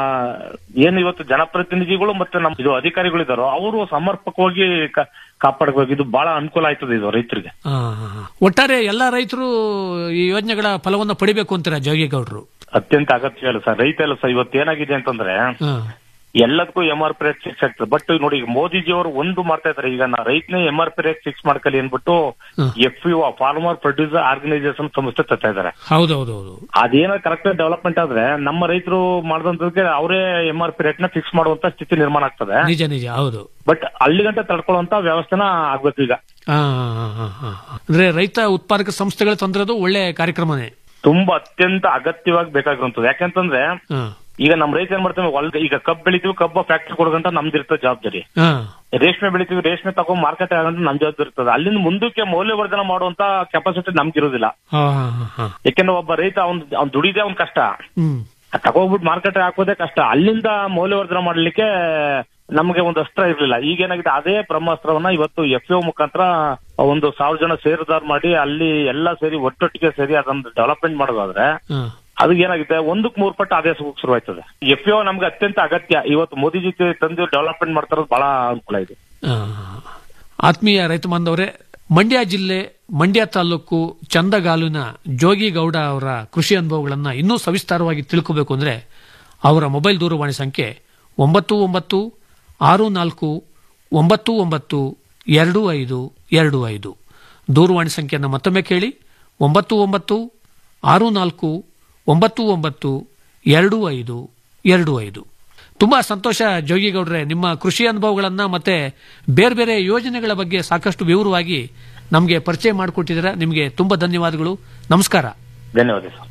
R: ಏನ್ ಇವತ್ತು ಜನಪ್ರತಿನಿಧಿಗಳು ಮತ್ತೆ ನಮ್ಮ ಇದು ಅಧಿಕಾರಿಗಳಿದಾರೋ ಅವರು ಸಮರ್ಪಕವಾಗಿ ಕಾ- ಕಾಪಾಡ್ಬೇಕು ಇದು ಬಹಳ ಅನುಕೂಲ ಆಯ್ತದೆ ಇದು ರೈತರಿಗೆ
Q: ಆ, ಆ, ಆ. ಒಟ್ಟಾರೆ ಎಲ್ಲಾ ರೈತರು ಈ ಯೋಜನೆಗಳ ಫಲವನ್ನು ಪಡಿಬೇಕು ಅಂತೀರ ಜೋಗೇಗೌಡರು
R: ಅತ್ಯಂತ ಅಗತ್ಯ ಇಲ್ಲ ಸರ್ ರೈತ ಇಲ್ಲ ಸರ್ ಇವತ್ತು ಏನಾಗಿದೆ ಅಂತಂದ್ರೆ
Q: ಹಾ.
R: ಎಲ್ಲದಕ್ಕೂ M R P rate fix ಆಗ್ತದೆ ಬಟ್ ನೋಡಿ ಈಗ ಮೋದಿಜಿ ಅವರು ಒಂದು ಮಾಡ್ತಾ ಇದಾರೆ ಈಗ ನಾ ರೈತನೇ M R P rate fix ಮಾಡ್ಕಲಿ ಅನ್ಬಿಟ್ಟು F U farmer producer organisation ಸಂಸ್ಥೆ ತರ್ತಾ ಇದಾರೆ
Q: ಹೌದೌದೌದು
R: ಅದೇನೋ ಕರೆಕ್ಟ್ ಡೆವಲಪ್ಮೆಂಟ್ ಆದ್ರೆ ನಮ್ಮ ರೈತರು ಮಾಡಿದಂತದಕ್ಕೆ ಅವರೇ ಎಂ ಆರ್ ಪಿ ರೇಟ್ ನ ಫಿಕ್ಸ್ ಮಾಡುವಂತ ಸ್ಥಿತಿ ನಿರ್ಮಾಣ ಆಗ್ತದೆ
Q: ನಿಜ ನಿಜ ಹೌದು
R: ಬಟ್ ಅಲ್ಲಿ ಗಂಟ ತಡ್ಕೊಳ್ಳುವಂತ ವ್ಯವಸ್ಥೆನ ಆಗ್ಬೇಕು ಈಗ
Q: ಆ, ಆ, ಆ, ಆ. ಅಂದ್ರೆ ರೈತ ಉತ್ಪಾದಕ ಸಂಸ್ಥೆಗಳು ತಂದಿರೋದು ಒಳ್ಳೆ ಕಾರ್ಯಕ್ರಮನೇ
R: ತುಂಬಾ ಅತ್ಯಂತ ಅಗತ್ಯವಾಗಿ ಬೇಕಾಗಿರುವಂತದ್ದು ಯಾಕಂತಂದ್ರೆ
Q: ಹಾ.
R: ಈಗ ನಮ್ ರೈತ ಏನ್ ಮಾಡ್ತೇವೆ ಹೊಲ್ದ ಈಗ ಕಬ್ಬು ಬೆಳಿತೀವಿ ಕಬ್ಬು ಫ್ಯಾಕ್ಟ್ರಿ ಕೊಡೋದಂತ ನಮ್ದು ಇರ್ತದೆ ಜವಾಬ್ದಾರಿ
Q: ಹಾ.
R: ರೇಷ್ಮೆ ಬೆಳಿತೀವಿ ರೇಷ್ಮೆ ತಗೊಂಡ್ ಮಾರ್ಕೆಟ್ ಆಗಂತ ನಮ್ ಜವಾಬ್ದಾರಿ ಇರ್ತದೆ ಅಲ್ಲಿಂದ ಮುಂದಕ್ಕೆ ಮೌಲ್ಯವರ್ಧನೆ ಮಾಡುವಂತ ಕೆಪಾಸಿಟಿ ನಮ್ಗಿರೋದಿಲ್ಲ
Q: ಹಾ, ಹಾ, ಹಾ, ಹಾ.
R: ಯಾಕೆಂದ್ರೆ ಒಬ್ಬ ರೈತ ಅವ್ನ್ ಅವ್ನ್ ದುಡಿದೇ ಅವ್ನ್ ಕಷ್ಟ
Q: ಹ್ಮ್
R: ಅದ್ ತಗೋಗ್ಬಿಟ್ಟು ಮಾರ್ಕೆಟ್ ಹಾಕೋದೇ ಕಷ್ಟ ಅಲ್ಲಿಂದ ಮೌಲ್ಯವರ್ಧನೆ ಮಾಡ್ಲಿಕ್ಕೆ ನಮಗೆ ಒಂದು ಅಸ್ತ್ರ ಇರ್ಲಿಲ್ಲ ಈಗ ಏನಾಗಿದೆ ಅದೇ ಬ್ರಹ್ಮಾಸ್ತ್ರವನ್ನ ಇವತ್ತು ಎಫ್ ಮುಖಾಂತರ ಒಂದು ಸಾವಿರ ಜನ ಸೇರುದಾರ್ ಮಾಡಿ ಅಲ್ಲಿ ಎಲ್ಲ ಸೇರಿ ಒಟ್ಟೊಟ್ಟಿಗೆ ಸೇರಿ ಅದನ್ನ ಡೆವಲಪ್ಮೆಂಟ್ ಮಾಡೋದಾದ್ರೆ
Q: ಹಾ.
R: ಅದು ಏನಾಗಿದೆ ಒಂದಕ್ಕೆ ಮೂರ್ ಪಟ್ಟು ಅದೇ ಸುಖ ಶುರುವಾಯ್ತದೆ ಎಫ್ ನಮ್ಗೆ ಅತ್ಯಂತ ಅಗತ್ಯ ಇವತ್ತು ಮೋದಿಜಿ ತಂದು ಡೆವಲಪ್ಮೆಂಟ್ ಮಾಡ್ತಾರದು ಬಹಳ ಅನುಕೂಲ ಇದೆ
Q: ಆ, ಆತ್ಮೀಯ ರೈತ ಬಾಂಧವರೇ ಮಂಡ್ಯ ಜಿಲ್ಲೆ ಮಂಡ್ಯ ತಾಲೂಕು ಚಂದಗಾಲುನ ಜೋಗಿಗೌಡ ಅವರ ಕೃಷಿ ಅನುಭವಗಳನ್ನ ಇನ್ನೂ ಸವಿಸ್ತಾರವಾಗಿ ತಿಳ್ಕೋಬೇಕು ಅಂದ್ರೆ ಅವರ ಮೊಬೈಲ್ ದೂರವಾಣಿ ಸಂಖ್ಯೆ ಒಂಬತ್ತು ಒಂಬತ್ತು ಆರು ನಾಲ್ಕು ಒಂಬತ್ತು ಒಂಬತ್ತು ಎರಡು ಐದು ಎರಡು ಐದು ದೂರವಾಣಿ ಸಂಖ್ಯೆಯನ್ನು ಮತ್ತೊಮ್ಮೆ ಕೇಳಿ ಒಂಬತ್ತು ಒಂಬತ್ತು ಆರು ನಾಲ್ಕು ಒಂಬತ್ತು ಒಂಬತ್ತು ಎರಡು ಐದು ಎರಡು ಐದು ತುಂಬಾ ಸಂತೋಷ ಜೋಗಿಗೌಡ್ರೆ ನಿಮ್ಮ ಕೃಷಿ ಅನುಭವಗಳನ್ನ ಮತ್ತೆ ಬೇರೆ ಬೇರೆ ಯೋಜನೆಗಳ ಬಗ್ಗೆ ಸಾಕಷ್ಟು ವಿವರವಾಗಿ ನಮಗೆ ಪರಿಚಯ ಮಾಡಿಕೊಟ್ಟಿದ್ದೀರಾ ನಿಮಗೆ ತುಂಬಾ ಧನ್ಯವಾದಗಳು ನಮಸ್ಕಾರ
R: ಧನ್ಯವಾದ ಸರ್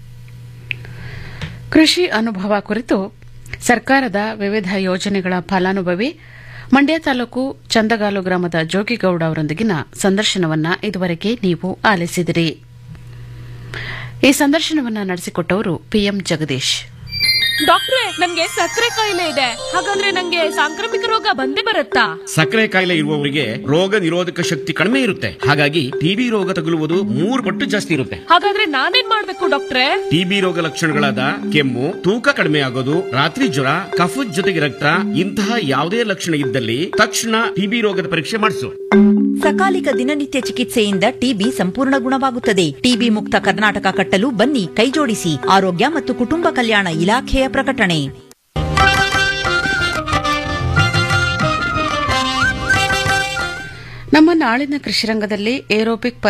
D: ಕೃಷಿ ಅನುಭವ ಕುರಿತು ಸರ್ಕಾರದ ವಿವಿಧ ಯೋಜನೆಗಳ ಫಲಾನುಭವಿ ಮಂಡ್ಯ ತಾಲೂಕು ಚಂದಗಾಲು ಗ್ರಾಮದ ಜೋಗಿಗೌಡ ಅವರೊಂದಿಗಿನ ಸಂದರ್ಶನವನ್ನ ಇದುವರೆಗೆ ನೀವು ಆಲಿಸಿದಿರಿ ಈ ಸಂದರ್ಶನವನ್ನ ನಡೆಸಿಕೊಟ್ಟವರು ಪಿಎಂ ಜಗದೀಶ್
S: ಡಾಕ್ಟ್ರೆ ನನ್ಗೆ ಸಕ್ಕರೆ ಕಾಯಿಲೆ ಇದೆ ಹಾಗಾದ್ರೆ ನಂಗೆ ಸಾಂಕ್ರಾಮಿಕ ರೋಗ ಬಂದೇ ಬರುತ್ತಾ
G: ಸಕ್ಕರೆ ಕಾಯಿಲೆ ಇರುವವರಿಗೆ ರೋಗ ನಿರೋಧಕ ಶಕ್ತಿ ಕಡಿಮೆ ಇರುತ್ತೆ ಹಾಗಾಗಿ ಟಿಬಿ ರೋಗ ತಗುಲುವುದು ಮೂರು ಪಟ್ಟು ಜಾಸ್ತಿ ಇರುತ್ತೆ
S: ಹಾಗಾದ್ರೆ ನಾನೇನ್ ಮಾಡ್ಬೇಕು ಡಾಕ್ಟ್ರೆ
G: ಟಿಬಿ ರೋಗ ಲಕ್ಷಣಗಳಾದ ಕೆಮ್ಮು ತೂಕ ಕಡಿಮೆ ಆಗೋದು ರಾತ್ರಿ ಜ್ವರ ಕಫದ ಜೊತೆಗೆ ರಕ್ತ ಇಂತಹ ಯಾವುದೇ ಲಕ್ಷಣ ಇದ್ದಲ್ಲಿ ತಕ್ಷಣ ಟಿಬಿ ರೋಗದ ಪರೀಕ್ಷೆ ಮಾಡಿಸು
H: ಸಕಾಲಿಕ ದಿನನಿತ್ಯ ಚಿಕಿತ್ಸೆಯಿಂದ ಟಿಬಿ ಸಂಪೂರ್ಣ ಗುಣವಾಗುತ್ತದೆ ಟಿಬಿ ಮುಕ್ತ ಕರ್ನಾಟಕ ಕಟ್ಟಲು ಬನ್ನಿ ಕೈಜೋಡಿಸಿ ಆರೋಗ್ಯ ಮತ್ತು ಕುಟುಂಬ ಕಲ್ಯಾಣ ಇಲಾಖೆಯ ಪ್ರಕಟಣೆ
D: ನಮ್ಮ ನಾಳಿನ ಕೃಷಿ ರಂಗದಲ್ಲಿ ಏರೋಬಿಕ್